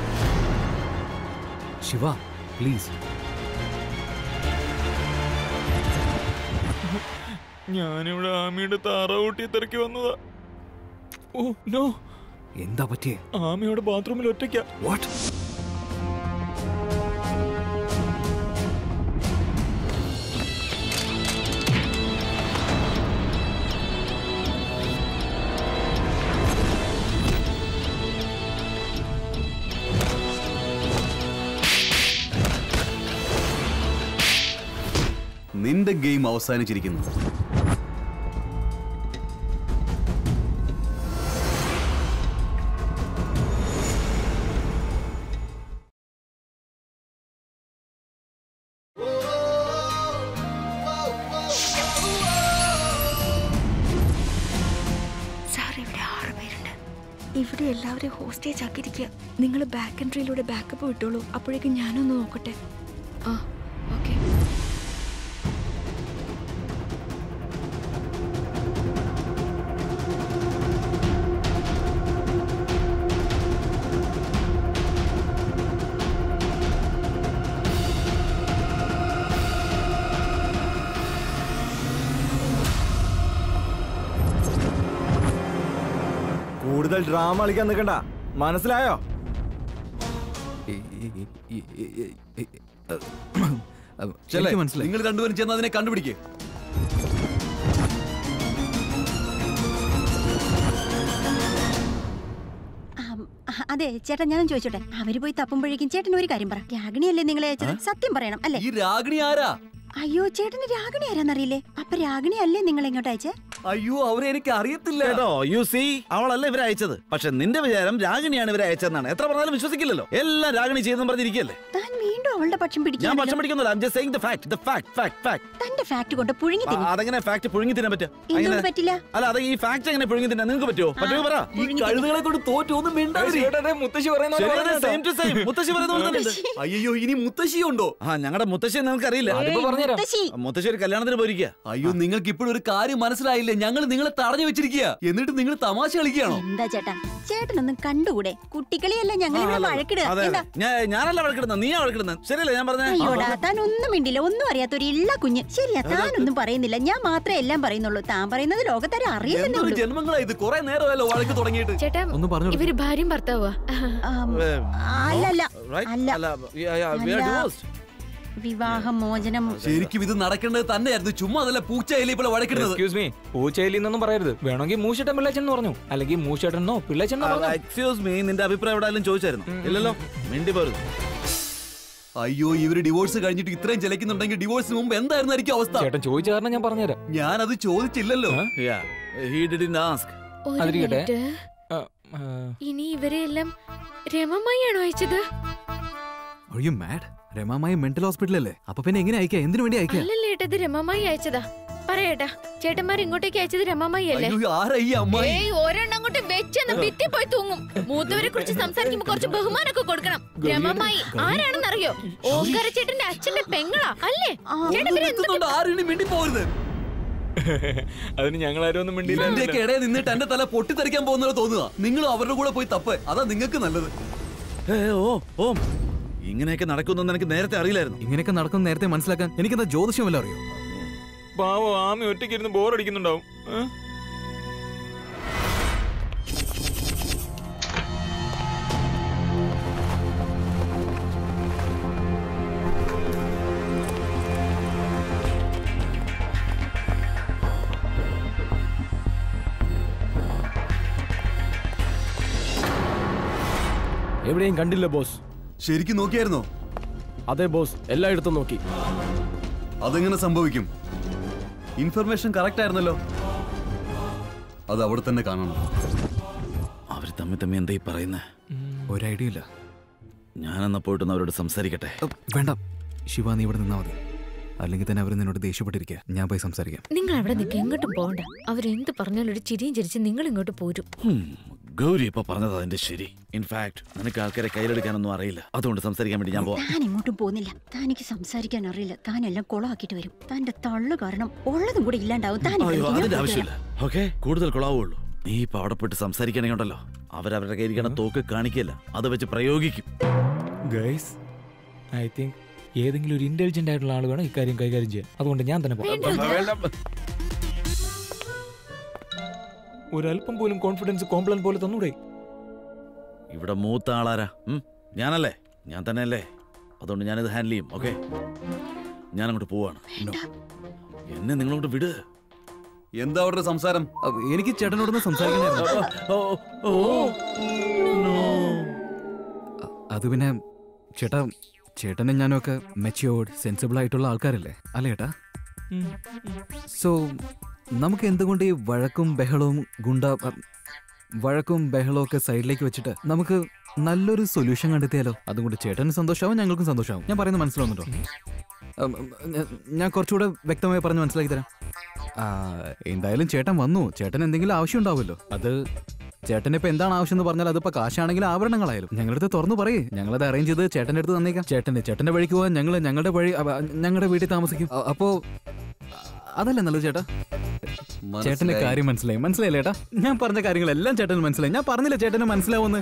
ശിവ പ്ലീസ് ഞാനിവിടെ ആമിയുടെ താറാവൂട്ടി തിരക്കി വന്നതാ ഓ നോ എന്താ പറ്റിയേ ആമിയുടെ ബാത്റൂമിൽ ഒറ്റയ്ക്ക വാട്ട് നിന്റെ ഗെയിം അവസാനിച്ചിരിക്കുന്നു സാർ ഇവിടെ ആറ് പേരുണ്ട് ഇവിടെ എല്ലാവരെയും ഹോസ്റ്റേജ് ആക്കിയിരിക്കുക നിങ്ങൾ ബാക്ക് എൻട്രിയിലൂടെ ബാക്കപ്പ് വിട്ടോളൂ അപ്പോഴേക്കും ഞാനൊന്ന് നോക്കട്ടെ ആ ഓക്കെ കൂടുതൽ ഡ്രാമ കളിക്കാൻ നിൽക്കണ്ട മനസ്സിലായോ ചെല്ലേ, എനിക്ക് മനസ്സിലായി നിങ്ങൾ രണ്ടുപേരും ചെന്ന് അതിനെ കണ്ടുപിടിക്കേ ആം, അ- അതെ ചേട്ടാ ഞാൻ ചോദിച്ചോട്ടെ അവര് പോയി തപ്പുമ്പോഴേക്കും ചേട്ടൻ ഒരു കാര്യം പറ രാഗിണിയല്ലേ നിങ്ങളെ അയച്ചത് സത്യം പറയണം അല്ലേ ഈ രാഗിണി ആരാ അയ്യോ ചേട്ടന് രാഗിണി ആരാന്നറിയില്ലേ അപ്പൊ രാഗിണി അല്ലേ നിങ്ങൾ എങ്ങോട്ട് അയച്ചേ അയ്യോ അവരെ എനിക്ക് അറിയത്തില്ല കേട്ടോ യു സി അവളല്ല ഇവരെ അയച്ചത് പക്ഷെ നിന്റെ വിചാരം രാഗിണിയാണ് ഇവരെ അയച്ചതെന്നാണ് എത്ര പറഞ്ഞാലും വിശ്വസിക്കില്ലല്ലോ എല്ലാം രാഗിണി ചെയ്തെന്ന് പറഞ്ഞിരിക്കല്ലേ താൻ വീണ്ടും അവളുടെ പക്ഷം ഞാൻ പിടിക്കാൻ പക്ഷം പിടിക്കുന്നില്ല I'm just saying the fact, the fact, fact, fact. തന്റെ ഫാക്ട് കൊണ്ട് പുഴുങ്ങി ആ, തിന്നു അതെങ്ങനെ ഫാക്ട് പുഴുങ്ങി തിന്നാൻ പറ്റുക എന്തുകൊണ്ട് പറ്റില്ല അല്ല അത് ഈ ഫാക്ട് എങ്ങനെ പുഴുങ്ങി തിന്നാൻ നിങ്ങൾക്ക് പറ്റുമോ പറ്റുമോ പറ പുഴുങ്ങി തിന്നു. കഴുതുകളെ കൊണ്ട് തോറ്റു ഒന്നും മുത്തശ്ശി ശരിയാണ്, same to same. മുത്തശ്ശി പറയുന്ന പോലെ തന്നെ ഉണ്ട്. അയ്യോ ഇനി മുത്തശ്ശിയുണ്ടോ ആ ഞങ്ങളുടെ മുത്തശ്ശി നിങ്ങൾക്ക് അറിയില്ല മുത്തശ്ശി മുത്തശ്ശി ഒരു കല്യാണത്തിന് പോയിരിക്കുക അയ്യോ നിങ്ങൾക്ക് ഇപ്പോഴും ഒരു കാര്യം മനസ്സിലായില്ലേ ഞങ്ങൾ നിങ്ങളെ തടഞ്ഞു വെച്ചിരിക്കുക എന്നിട്ട് നിങ്ങൾ തമാശ കളിക്കുകയാണോ എന്താ ചേട്ടാ ചേട്ടനൊന്നും കണ്ടുകൂടെ കുട്ടികളിയല്ല ഞങ്ങൾ ഇവിടെ വഴക്കിടുക അതെ എന്താ അതെ. ഞാൻ ഞാനല്ല വഴക്കിടുന്നത് നീയാ വഴക്കിടുന്നത് ശരിയല്ലേ ഞാൻ പറഞ്ഞേ അയ്യോടാ താൻ ഒന്നും മിണ്ടില്ല ഒന്നും അറിയാത്ത ഒരു ഇള്ള കുഞ്ഞ് ശരിയാ താനൊന്നും പറയുന്നില്ല ഞാൻ മാത്രമേ എല്ലാം പറയുന്നുള്ളൂ താൻ പറയുന്നത് ലോകത്താരെ അറിയില്ലെന്നേ എന്തൊരു ഉള്ളൂ ജന്മങ്ങളാ ഇത് കുറെ നേരമല്ലോ വഴക്ക് തുടങ്ങിയിട്ട് ചേട്ടാ ഒന്ന് പറഞ്ഞു ഇവര് ഭാര്യയും ഭർത്താവാ ആം, ഏ, അല്ലല്ല right? അല്ല. അല്ല, yeah, yeah, we are അല്ല. divorced. വിവാഹ മോചനം ശരിക്കും ഇത് നടക്കേണ്ടത് തന്നെയായിരുന്നു ചുമ്മാ അതല്ല പൂച്ചയിലെ ഇപ്പോൾ വഴക്കിടുന്നത് എക്സ്ക്യൂസ് മീ പൂച്ചയിലി എന്നൊന്നും പറയരുത് വേണമെങ്കിൽ മൂച്ചേട്ടൻ പിള്ളേച്ചൻ എന്ന് പറഞ്ഞു അല്ലെങ്കിൽ മൂച്ചേട്ടനോ പിള്ളേച്ചെന്നോ ആ, പറഞ്ഞു excuse me, നിന്റെ അഭിപ്രായം എവിടെയാലും ചോദിച്ചായിരുന്നു ഇല്ലല്ലോ മിണ്ടി പോരുന്നു അയ്യോ ഇവര് ഡിവോഴ്സ് കഴിഞ്ഞിട്ട് ഇത്രയും ചെലക്കുന്നുണ്ടെങ്കിൽ ഡിവോഴ്സിന് മുമ്പ് എന്തായിരുന്നായിരിക്കും അവസ്ഥ ചേട്ടൻ ചോദിച്ച കാരണം ഞാൻ പറഞ്ഞുതരാം ഞാനത് ചോദിച്ചില്ലല്ലോ Yeah, he didn't ask. ഒരു അതിരിക്കട്ടെ. മിനിറ്റ് ആ, ആ, ഇനി ഇവരെല്ലാം രമമായിയാണോ അയച്ചത് അയ്യോ മാഡ് രമാമായി മെന്റൽ ഹോസ്പിറ്റലല്ലേ അപ്പൊ പിന്നെ എങ്ങനെ അയക്കാം എന്തിനു വേണ്ടി അയക്കാം അല്ലല്ലേ ഏട്ടാ ഇത് രമമായി അയച്ചതാ പറയട്ടാ ചേട്ടന്മാർ ഇങ്ങോട്ടേക്ക് അയച്ചത് രമാമായി അല്ലേ അയ്യോ, ആരാ ഈ അമ്മായി? ഏയ് ഒരെണ്ണം അങ്ങോട്ട് വെച്ചെന്ന് ഭിത്തി പോയി തൂങ്ങും മൂത്തവരെ കുറിച്ച് സംസാരിക്കുമ്പോ കുറച്ച് ബഹുമാനമൊക്കെ കൊടുക്കണം രമമായി ആരാണെന്ന് അറിയോ ഓങ്കാര ചേട്ടന്റെ അച്ഛന്റെ പെങ്ങളാ അല്ലേ ചേട്ടൻ ഇവരെ എന്തൊക്കെ- ആരും മിണ്ടി പോരുത് അതിന് ഞങ്ങൾ ആരും ഒന്നും ഇതിന്റെയൊക്കെ ഇടയിൽ നിന്നിട്ട് എന്റെ തല പൊട്ടിത്തെറിക്കാൻ പോകുന്നത് തോന്നുക നിങ്ങൾ അവരുടെ കൂടെ പോയി തപ്പ് അതാ നിങ്ങൾക്ക് നല്ലത് ഏ, ഓ ഓം ഇങ്ങനെയൊക്കെ നടക്കുന്നെന്ന് എനിക്ക് നേരത്തെ അറിയില്ലായിരുന്നു ഇങ്ങനെയൊക്കെ നടക്കുന്ന നേരത്തെ മനസ്സിലാക്കാൻ എനിക്കെന്താ ജ്യോതിഷം വല്ല അറിയോ പാവം ആമി ഒറ്റയ്ക്ക് ഇരുന്ന് ബോറടിക്കുന്നുണ്ടാവും ഏ? എവിടെയും കണ്ടില്ല ബോസ് ശരിക്കും നോക്കിയായിരുന്നോ അതെ ബോസ് എല്ലായിടത്തും നോക്കി അതെങ്ങനെ സംഭവിക്കും ഇൻഫർമേഷൻ കറക്റ്റ് ആയിരുന്നല്ലോ അത് അവിടെ തന്നെ കാണണം അവർ തമ്മിൽ തമ്മിൽ എന്തായി പറയുന്നേ ഒരു ഐഡിയ ഇല്ല ഞാനെന്നാ പോയിട്ടൊന്ന് അവരോട് സംസാരിക്കട്ടെ വേണ്ട ശിവ നീ ഇവിടെ നിന്നാ മതി അല്ലെങ്കിൽ തന്നെ അവർ നിന്നോട് ദേഷ്യപ്പെട്ടിരിക്കുക ഞാൻ പോയി സംസാരിക്കാം നിങ്ങൾ അവിടെ നിൽക്കുക എങ്ങോട്ടും പോകണ്ട അവരെന്ത് പറഞ്ഞാലും ഒരു ചിരിയും ചിരിച്ച് നിങ്ങൾ ഇങ്ങോട്ട് പോരും ഹും, ഗൗരി ഇപ്പൊ പറഞ്ഞത് അതിന്റെ ശരി ഇൻഫാക്ട് നിനക്ക് ആൾക്കാരെ കയ്യിലെടുക്കാനൊന്നും അറിയില്ല അതുകൊണ്ട് സംസാരിക്കാൻ വേണ്ടി ഞാൻ പോവാം താൻ ഇങ്ങോട്ടും പോകുന്നില്ല താനിക്ക് സംസാരിക്കാൻ അറിയില്ല താൻ എല്ലാം കുളമാക്കിട്ട് വരും താന്റെ തള്ളു കാരണം ഉള്ളതും കൂടെ ഇല്ലാണ്ടാവും താൻ ഇവിടെ അയ്യോ ഇരിക്ക്, ഞാൻ അതിന്റെ പോയിട്ട് ആവശ്യമില്ല ഓക്കെ കൂടുതൽ കൊളാവുള്ളൂ നീ ഇപ്പൊ അവിടെ പോയിട്ട് സംസാരിക്കണമെങ്കിൽ ഉണ്ടല്ലോ അവരവരുടെ കയ്യിരിക്കണ തോക്ക് കാണിക്കില്ല അത് വെച്ച് പ്രയോഗിക്കും ഗൈസ് ഐ തിങ്ക് ഏതെങ്കിലും ഒരു ഇന്റലിജന്റ് ആയിട്ടുള്ള ആൾ വേണം ഇക്കാര്യം കൈകാര്യം ചെയ്യാൻ അതുകൊണ്ട് ഞാൻ തന്നെ പോകാം ഒരല്പം പോലും കോൺഫിഡൻസ് കോംപ്ലൻ പോലെ തന്നൂടെ ഇവിടെ മൂത്ത ആളാരാ ഉം? ഞാനല്ലേ ഞാൻ തന്നെയല്ലേ അതുകൊണ്ട് ഞാനിത് ഹാൻഡിൽ ചെയ്യും ഓക്കെ ഞാൻ അങ്ങോട്ട് പോവാണ് എന്നെ നിങ്ങളോട്ട് വിട് എന്താ അവരുടെ സംസാരം എനിക്ക് ചേട്ടനോടൊന്ന് സംസാരിക്കണമായിരുന്നു അത് പിന്നെ ചേട്ടാ ചേട്ടനും ഞാനും ഒക്കെ മെച്യൂർഡ് സെൻസിബിൾ ആയിട്ടുള്ള ആൾക്കാരല്ലേ അല്ലേ ചേട്ടാ സോ നമുക്ക് എന്തുകൊണ്ട് ഈ വഴക്കും ബഹളവും ഗുണ്ട അ, വഴക്കും ബഹളവും ഒക്കെ സൈഡിലേക്ക് വെച്ചിട്ട് നമുക്ക് നല്ലൊരു സൊല്യൂഷൻ കണ്ടെത്തിയാലോ അതുകൊണ്ട് ചേട്ടന് സന്തോഷമാവും ഞങ്ങൾക്കും സന്തോഷമാവും ഞാൻ പറയുന്നത് മനസ്സിലാവുന്നുണ്ടോ ഉം, ഉം, ഞാൻ- ഞാൻ കുറച്ചുകൂടെ വ്യക്തമായി പറഞ്ഞ് മനസ്സിലാക്കി തരാം ആ, എന്തായാലും ചേട്ടൻ വന്നു ചേട്ടൻ എന്തെങ്കിലും ആവശ്യം ഉണ്ടാവുമല്ലോ അത് ചേട്ടൻ ഇപ്പൊ എന്താണ് ആവശ്യം എന്ന് പറഞ്ഞാൽ അതിപ്പോ കാശാണെങ്കിലും ആഭരണങ്ങളായാലും ഞങ്ങളുടെ അടുത്ത് തുറന്നു പറയേ ഞങ്ങളത് അറേഞ്ച് ചെയ്ത് ചേട്ടന്റെ അടുത്ത് തന്നേക്കാം ചേട്ടന്റെ ചേട്ടന്റെ വഴിക്ക് പോകാൻ ഞങ്ങൾ ഞങ്ങളുടെ വഴി അപ്പ- ഞങ്ങളുടെ വീട്ടിൽ താമസിക്കും അ- അപ്പോ അതല്ലേ നല്ലത് ചേട്ടാ ചേട്ടന്റെ മനസ്സിലായി. കാര്യം മനസ്സിലായി മനസ്സിലായില്ലേ ചേട്ടാ ഞാൻ പറഞ്ഞ കാര്യങ്ങളെല്ലാം ചേട്ടന് മനസ്സിലായി ഞാൻ പറഞ്ഞില്ല ചേട്ടന് മനസ്സിലാവുമെന്ന്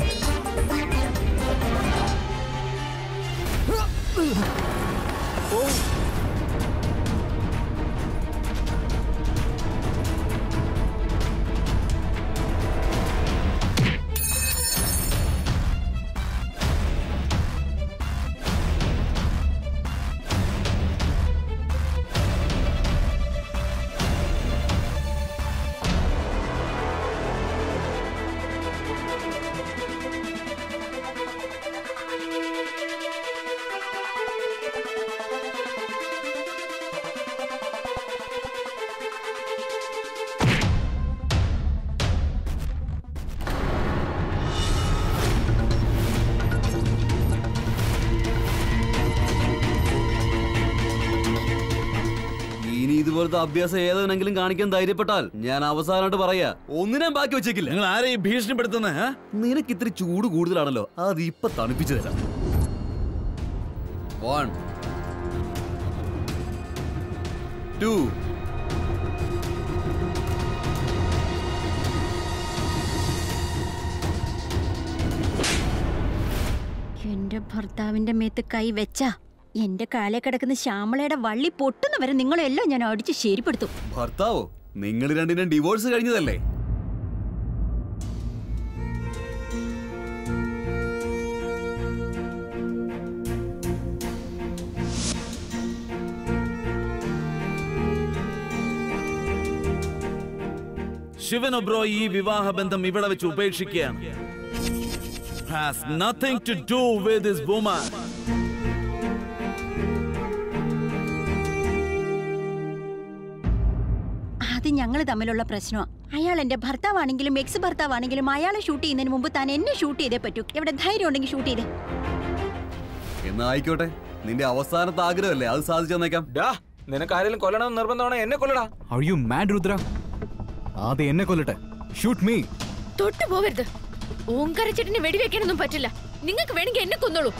ഇനി ഇതുപോലത്തെ അഭ്യാസം ഏതെങ്കിലും കാണിക്കാൻ ധൈര്യപ്പെട്ടാൽ ഞാൻ അവസാനമായിട്ട് പറയാ ഒന്നിനും ബാക്കി വെച്ചേക്കില്ല നിങ്ങൾ ആരെയും ഭീഷണിപ്പെടുത്തുന്നേ നിനക്ക് ഇത്തിരി ചൂട് കൂടുതലാണല്ലോ അത് ഇപ്പൊ തണുപ്പിച്ചു തരാം വൺ ടു എന്റെ ഭർത്താവിന്റെ മേത്ത് കൈ വെച്ചാ എന്റെ കാലേ കിടക്കുന്ന ശ്യാമളയുടെ വള്ളി പൊട്ടുന്നവരെ നിങ്ങളെല്ലാം ഞാൻ അടിച്ച് ശരിപ്പെടുത്തും ഭർത്താവോ നിങ്ങൾ രണ്ടിനും ഡിവോഴ്സ് കഴിഞ്ഞതല്ലേ ശിവൻ ഒബ്രോ ഈ വിവാഹബന്ധം ഇവിടെ വെച്ച് ഉപേക്ഷിക്കുകയാണ് has nothing to do with this woman അത് ഞങ്ങൾ തമ്മിലുള്ള പ്രശ്നമാണ് അയാൾ എന്റെ ഭർത്താവാണെങ്കിലും എക്സ് ഭർത്താവാണെങ്കിലും അയാളെ ഷൂട്ട് ചെയ്യുന്നതിന് മുമ്പ് താൻ എന്നെ ഷൂട്ട് ചെയ്തേ പറ്റൂ എവിടെ ധൈര്യം ഉണ്ടെങ്കിൽ ഷൂട്ട് ചെയ്തേ എന്നാ ആയിക്കോട്ടെ നിന്റെ അവസാനത്തെ ആഗ്രഹമല്ലേ അത് സാധിച്ചു തന്നേക്കാം നിനക്ക് ആരെങ്കിലും കൊല്ലണമെന്ന് നിർബന്ധമാണ് എന്നെ കൊല്ലടാ ആർ യു മാഡ് രുദ്ര ആദ്യം എന്നെ കൊല്ലട്ടെ ഷൂട്ട് മീ തൊട്ടു പോവരുത് ഓങ്കാര ചേട്ടനെ വെടിവെക്കാനൊന്നും പറ്റില്ല നിങ്ങൾക്ക് വേണമെങ്കിൽ എന്നെ കൊന്നോളൂ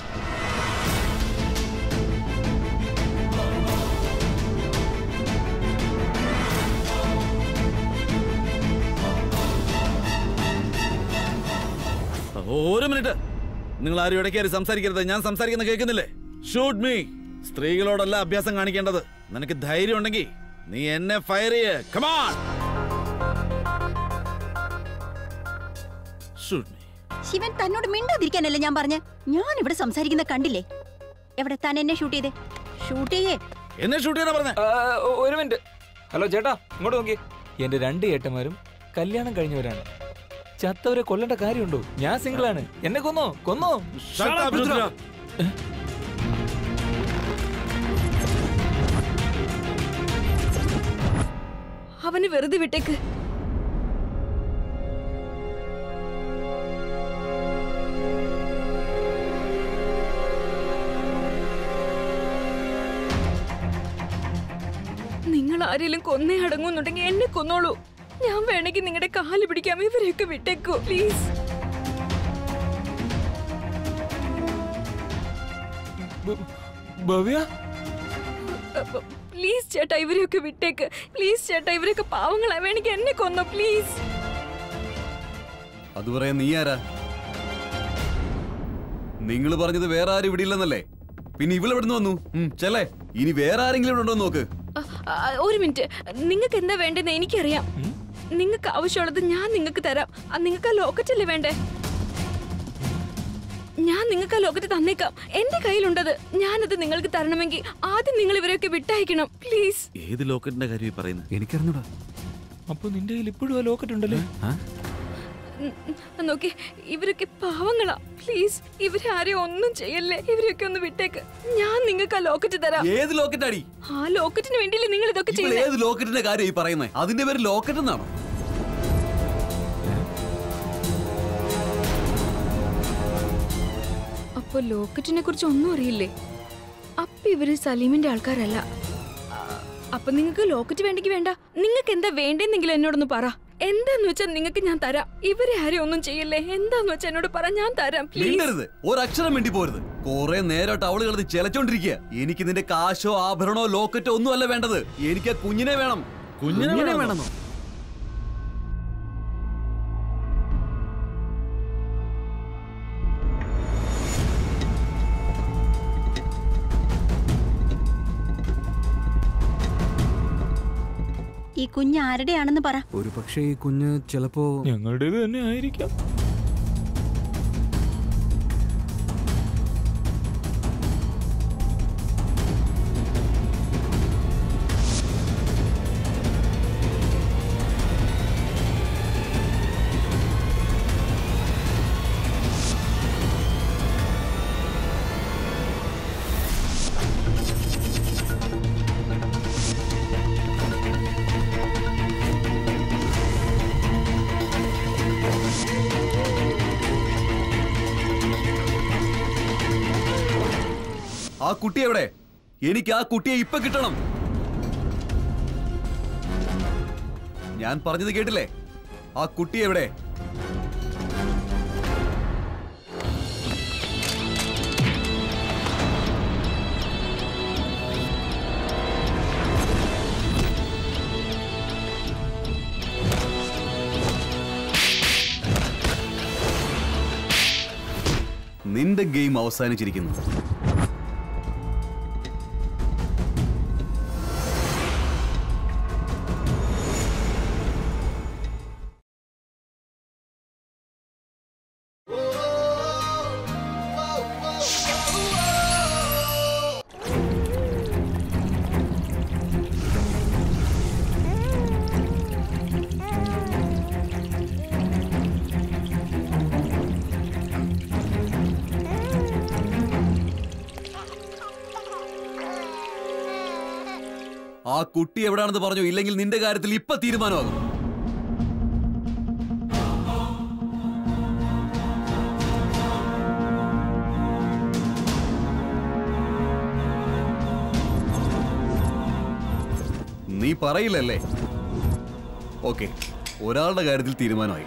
ഒരു മിനിറ്റ് നിങ്ങൾ ആരും ഇടയ്ക്കാരി സംസാരിക്കരുത് ഞാൻ സംസാരിക്കുന്ന കേൾക്കുന്നില്ലേ ഷൂട്ട് മീ സ്ത്രീകളോടല്ല അഭ്യാസം കാണിക്കേണ്ടത് നിനക്ക് ധൈര്യം ഉണ്ടെങ്കിൽ നീ എന്നെ ഫയർ ചെയ്യേ കമാൺ ഷൂട്ട് മീ ശിവൻ തന്നോട് മിണ്ടാതിരിക്കാനല്ലേ ഞാൻ പറഞ്ഞ ഞാൻ ഇവിടെ സംസാരിക്കുന്ന കണ്ടില്ലേ എവിടെ താൻ എന്നെ ഷൂട്ട് ചെയ്തേ ഷൂട്ട് ചെയ്യേ എന്നെ ഷൂട്ട് ചെയ്യാനാ പറഞ്ഞേ ഒരു മിനിറ്റ് ഹലോ ചേട്ടാ ഇങ്ങോട്ട് നോക്കി എന്റെ രണ്ട് ഏട്ടന്മാരും കല്യാണം കഴിഞ്ഞവരാണ് ചത്തവരെ കൊല്ലേണ്ട കാര്യമുണ്ടോ ഞാൻ സിംഗിളാണ് എന്നെ കൊന്നോ കൊന്നോ Shut up, രുദ്ര. അവന് വെറുതെ വിട്ടേക്ക് നിങ്ങൾ ആരെങ്കിലും കൊന്നേ അടങ്ങുന്നുണ്ടെങ്കിൽ എന്നെ കൊന്നോളൂ ഞാൻ വേണമെങ്കിൽ നിങ്ങളുടെ കാല് പിടിക്കാം ഇവരെയൊക്കെ വിട്ടേക്കൂ പ്ലീസ് ഭവ്യ പ്ലീസ് ചേട്ടാ ഇവരെയൊക്കെ വിട്ടേക്ക് പ്ലീസ് ചേട്ടാ ഇവരൊക്കെ പാവങ്ങളാ വേണമെങ്കിൽ എന്നെ കൊന്നോ പ്ലീസ് അത് പറയാൻ നീ ആരാ നിങ്ങൾ പറഞ്ഞത് വേറെ ആരും ഇവിടെ ഇല്ലെന്നല്ലേ പിന്നെ ഇവള് എവിടെ നിന്ന് വന്നു ഉം, ചെല്ലേ ഇനി വേറെ ആരെങ്കിലും ഇവിടെ ഉണ്ടോ എന്ന് നോക്ക് അ, അ, ഒരു മിനിറ്റ് നിങ്ങൾക്ക് എന്താ വേണ്ടതെന്ന് എനിക്കറിയാം നിങ്ങൾക്ക് ആവശ്യമുള്ളത് ഞാൻ നിങ്ങൾക്ക് തരാം നിങ്ങൾക്ക് ആ ലോക്കറ്റ് അല്ലേ വേണ്ടേ ഞാൻ നിങ്ങൾക്ക് ആ ലോക്കറ്റ് തന്നേക്കാം എന്റെ കയ്യിലുണ്ടത് ഞാനത് നിങ്ങൾക്ക് തരണമെങ്കിൽ ആദ്യം നിങ്ങൾ ഇവരെയൊക്കെ വിട്ടയക്കണം പ്ലീസ് ഏത് ലോക്കറ്റിന്റെ കാര്യം ഈ പറയുന്നത് എനിക്കറിഞ്ഞൂടാ അപ്പൊ നിന്റെ കയ്യിൽ ഇപ്പോഴും ആ ലോക്കറ്റ് ഉണ്ടല്ലേ നോക്കി ഇവരൊക്കെ പാവങ്ങളാ പ്ലീസ് ഇവരെ ആരെയും ഒന്നും ചെയ്യല്ലേ ഇവരെയൊക്കെ ഒന്ന് വിട്ടേക്ക് ഞാൻ നിങ്ങൾക്ക് ആ ലോക്കറ്റ് തരാം ഏത് ലോക്കറ്റ് അടി ആ ലോക്കറ്റിന് വേണ്ടിയില്ലേ നിങ്ങൾ ഇതൊക്കെ ഇവൾ ചെയ്യുന്നത് ഏത് ലോക്കറ്റിന്റെ കാര്യം ഈ പറയുന്നത് അതിന്റെ പേര് ലോക്കറ്റ് എന്നാണോ അപ്പൊ ലോക്കറ്റിനെ കുറിച്ച് ഒന്നും അറിയില്ലേ അപ്പൊ ഇവര് സലീമിന്റെ ആൾക്കാരല്ല ആ, അപ്പൊ നിങ്ങൾക്ക് ലോക്കറ്റ് വേണ്ടെങ്കിൽ വേണ്ട നിങ്ങൾക്ക് എന്താ വേണ്ടെന്നെങ്കിലും എന്നോടൊന്ന് പറ എന്താന്ന് വെച്ചാൽ നിങ്ങൾക്ക് ഞാൻ തരാം ഇവരെ ആരെയും ഒന്നും ചെയ്യല്ലേ എന്താന്ന് വെച്ചാൽ എന്നോട് പറ ഞാൻ തരാം പ്ലീസ് മിണ്ടരുത് ഒരക്ഷരം വേണ്ടി പോരുത് കുറെ നേരമായിട്ട് അവള് കിടന്ന് ചെലച്ചോണ്ടിരിക്കുക എനിക്ക് നിന്റെ കാശോ ആഭരണോ ലോക്കറ്റോ ഒന്നും അല്ല വേണ്ടത് എനിക്ക് ആ കുഞ്ഞിനെ വേണം കുഞ്ഞിനെ വേണമെന്നോ? ഈ കുഞ്ഞ് ആരുടെയാണെന്ന് പറ ഒരു പക്ഷേ ഈ കുഞ്ഞ് ചിലപ്പോ ഞങ്ങളുടേത് തന്നെ ആയിരിക്കാം ആ കുട്ടി എവിടെ എനിക്ക് ആ കുട്ടിയെ ഇപ്പൊ കിട്ടണം ഞാൻ പറഞ്ഞത് കേട്ടില്ലേ ആ കുട്ടി എവിടെ നിന്റെ ഗെയിം അവസാനിച്ചിരിക്കുന്നു ആ കുട്ടി എവിടാണെന്ന് പറഞ്ഞു ഇല്ലെങ്കിൽ നിന്റെ കാര്യത്തിൽ ഇപ്പൊ തീരുമാനമാകും പറയില്ലല്ലേ ഓക്കെ ഒരാളുടെ കാര്യത്തിൽ തീരുമാനമായി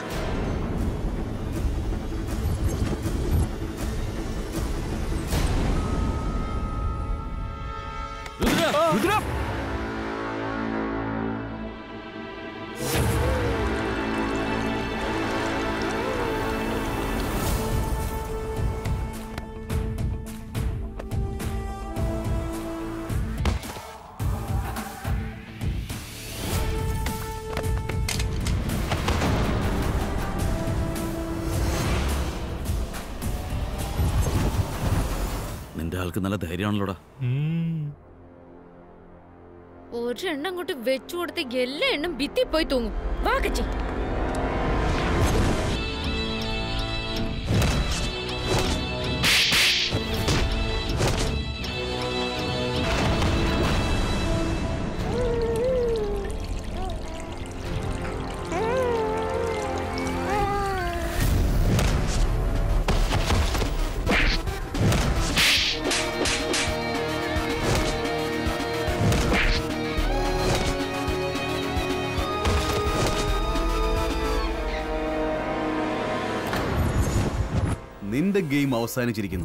നിന്റെ ആൾക്ക് നല്ല ധൈര്യമാണല്ലോടാ ഒരെണ്ണം അങ്ങോട്ട് വെച്ചു കൊടുത്ത് എല്ലാ എണ്ണം ഭിത്തി പോയി തൂങ്ങും വാ കച്ചി നിന്റെ ഗെയിം അവസാനിച്ചിരിക്കുന്നു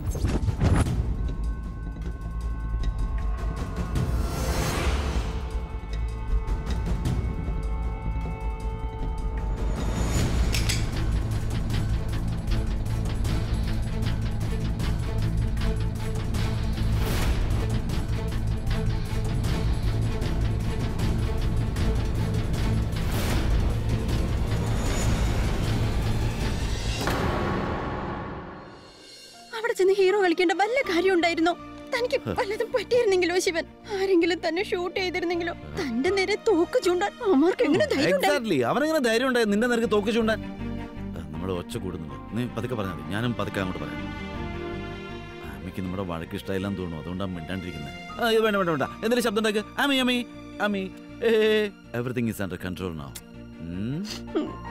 അവിടെ ചെന്ന് ഹീറോ കളിക്കേണ്ട വല്ല കാര്യം ഉണ്ടായിരുന്നോ തനിക്ക് വല്ലതും പറ്റിയിരുന്നെങ്കിലോ ശിവൻ ആരെങ്കിലും തന്നെ ഷൂട്ട് ചെയ്തിരുന്നെങ്കിലോ തന്റെ നേരെ തോക്ക് ചൂണ്ടാൻ അമ്മമാർക്ക് എങ്ങനെ ധൈര്യം ഉണ്ടായി? എക്സാക്ട്ലി അവനെങ്ങനെ ധൈര്യം ഉണ്ടായി നിന്റെ നിനക്ക് തോക്ക് ചൂണ്ടാൻ നമ്മൾ ഒച്ച കൂടുന്നുണ്ട് നീ പതുക്കെ പറഞ്ഞാൽ മതി ഞാനും പതുക്കെ അങ്ങോട്ട് പറയാം അമ്മയ്ക്ക് നമ്മുടെ വഴക്ക് ഇഷ്ടമായില്ലെന്ന് തോന്നുന്നു അതുകൊണ്ടാണ് മിണ്ടാണ്ടിരിക്കുന്നത് ആ ഇത് വേണ്ട വേണ്ട വേണ്ട എന്തെങ്കിലും ശബ്ദം ഉണ്ടാക്കുക Ammi Ammi Ammi everything is under control now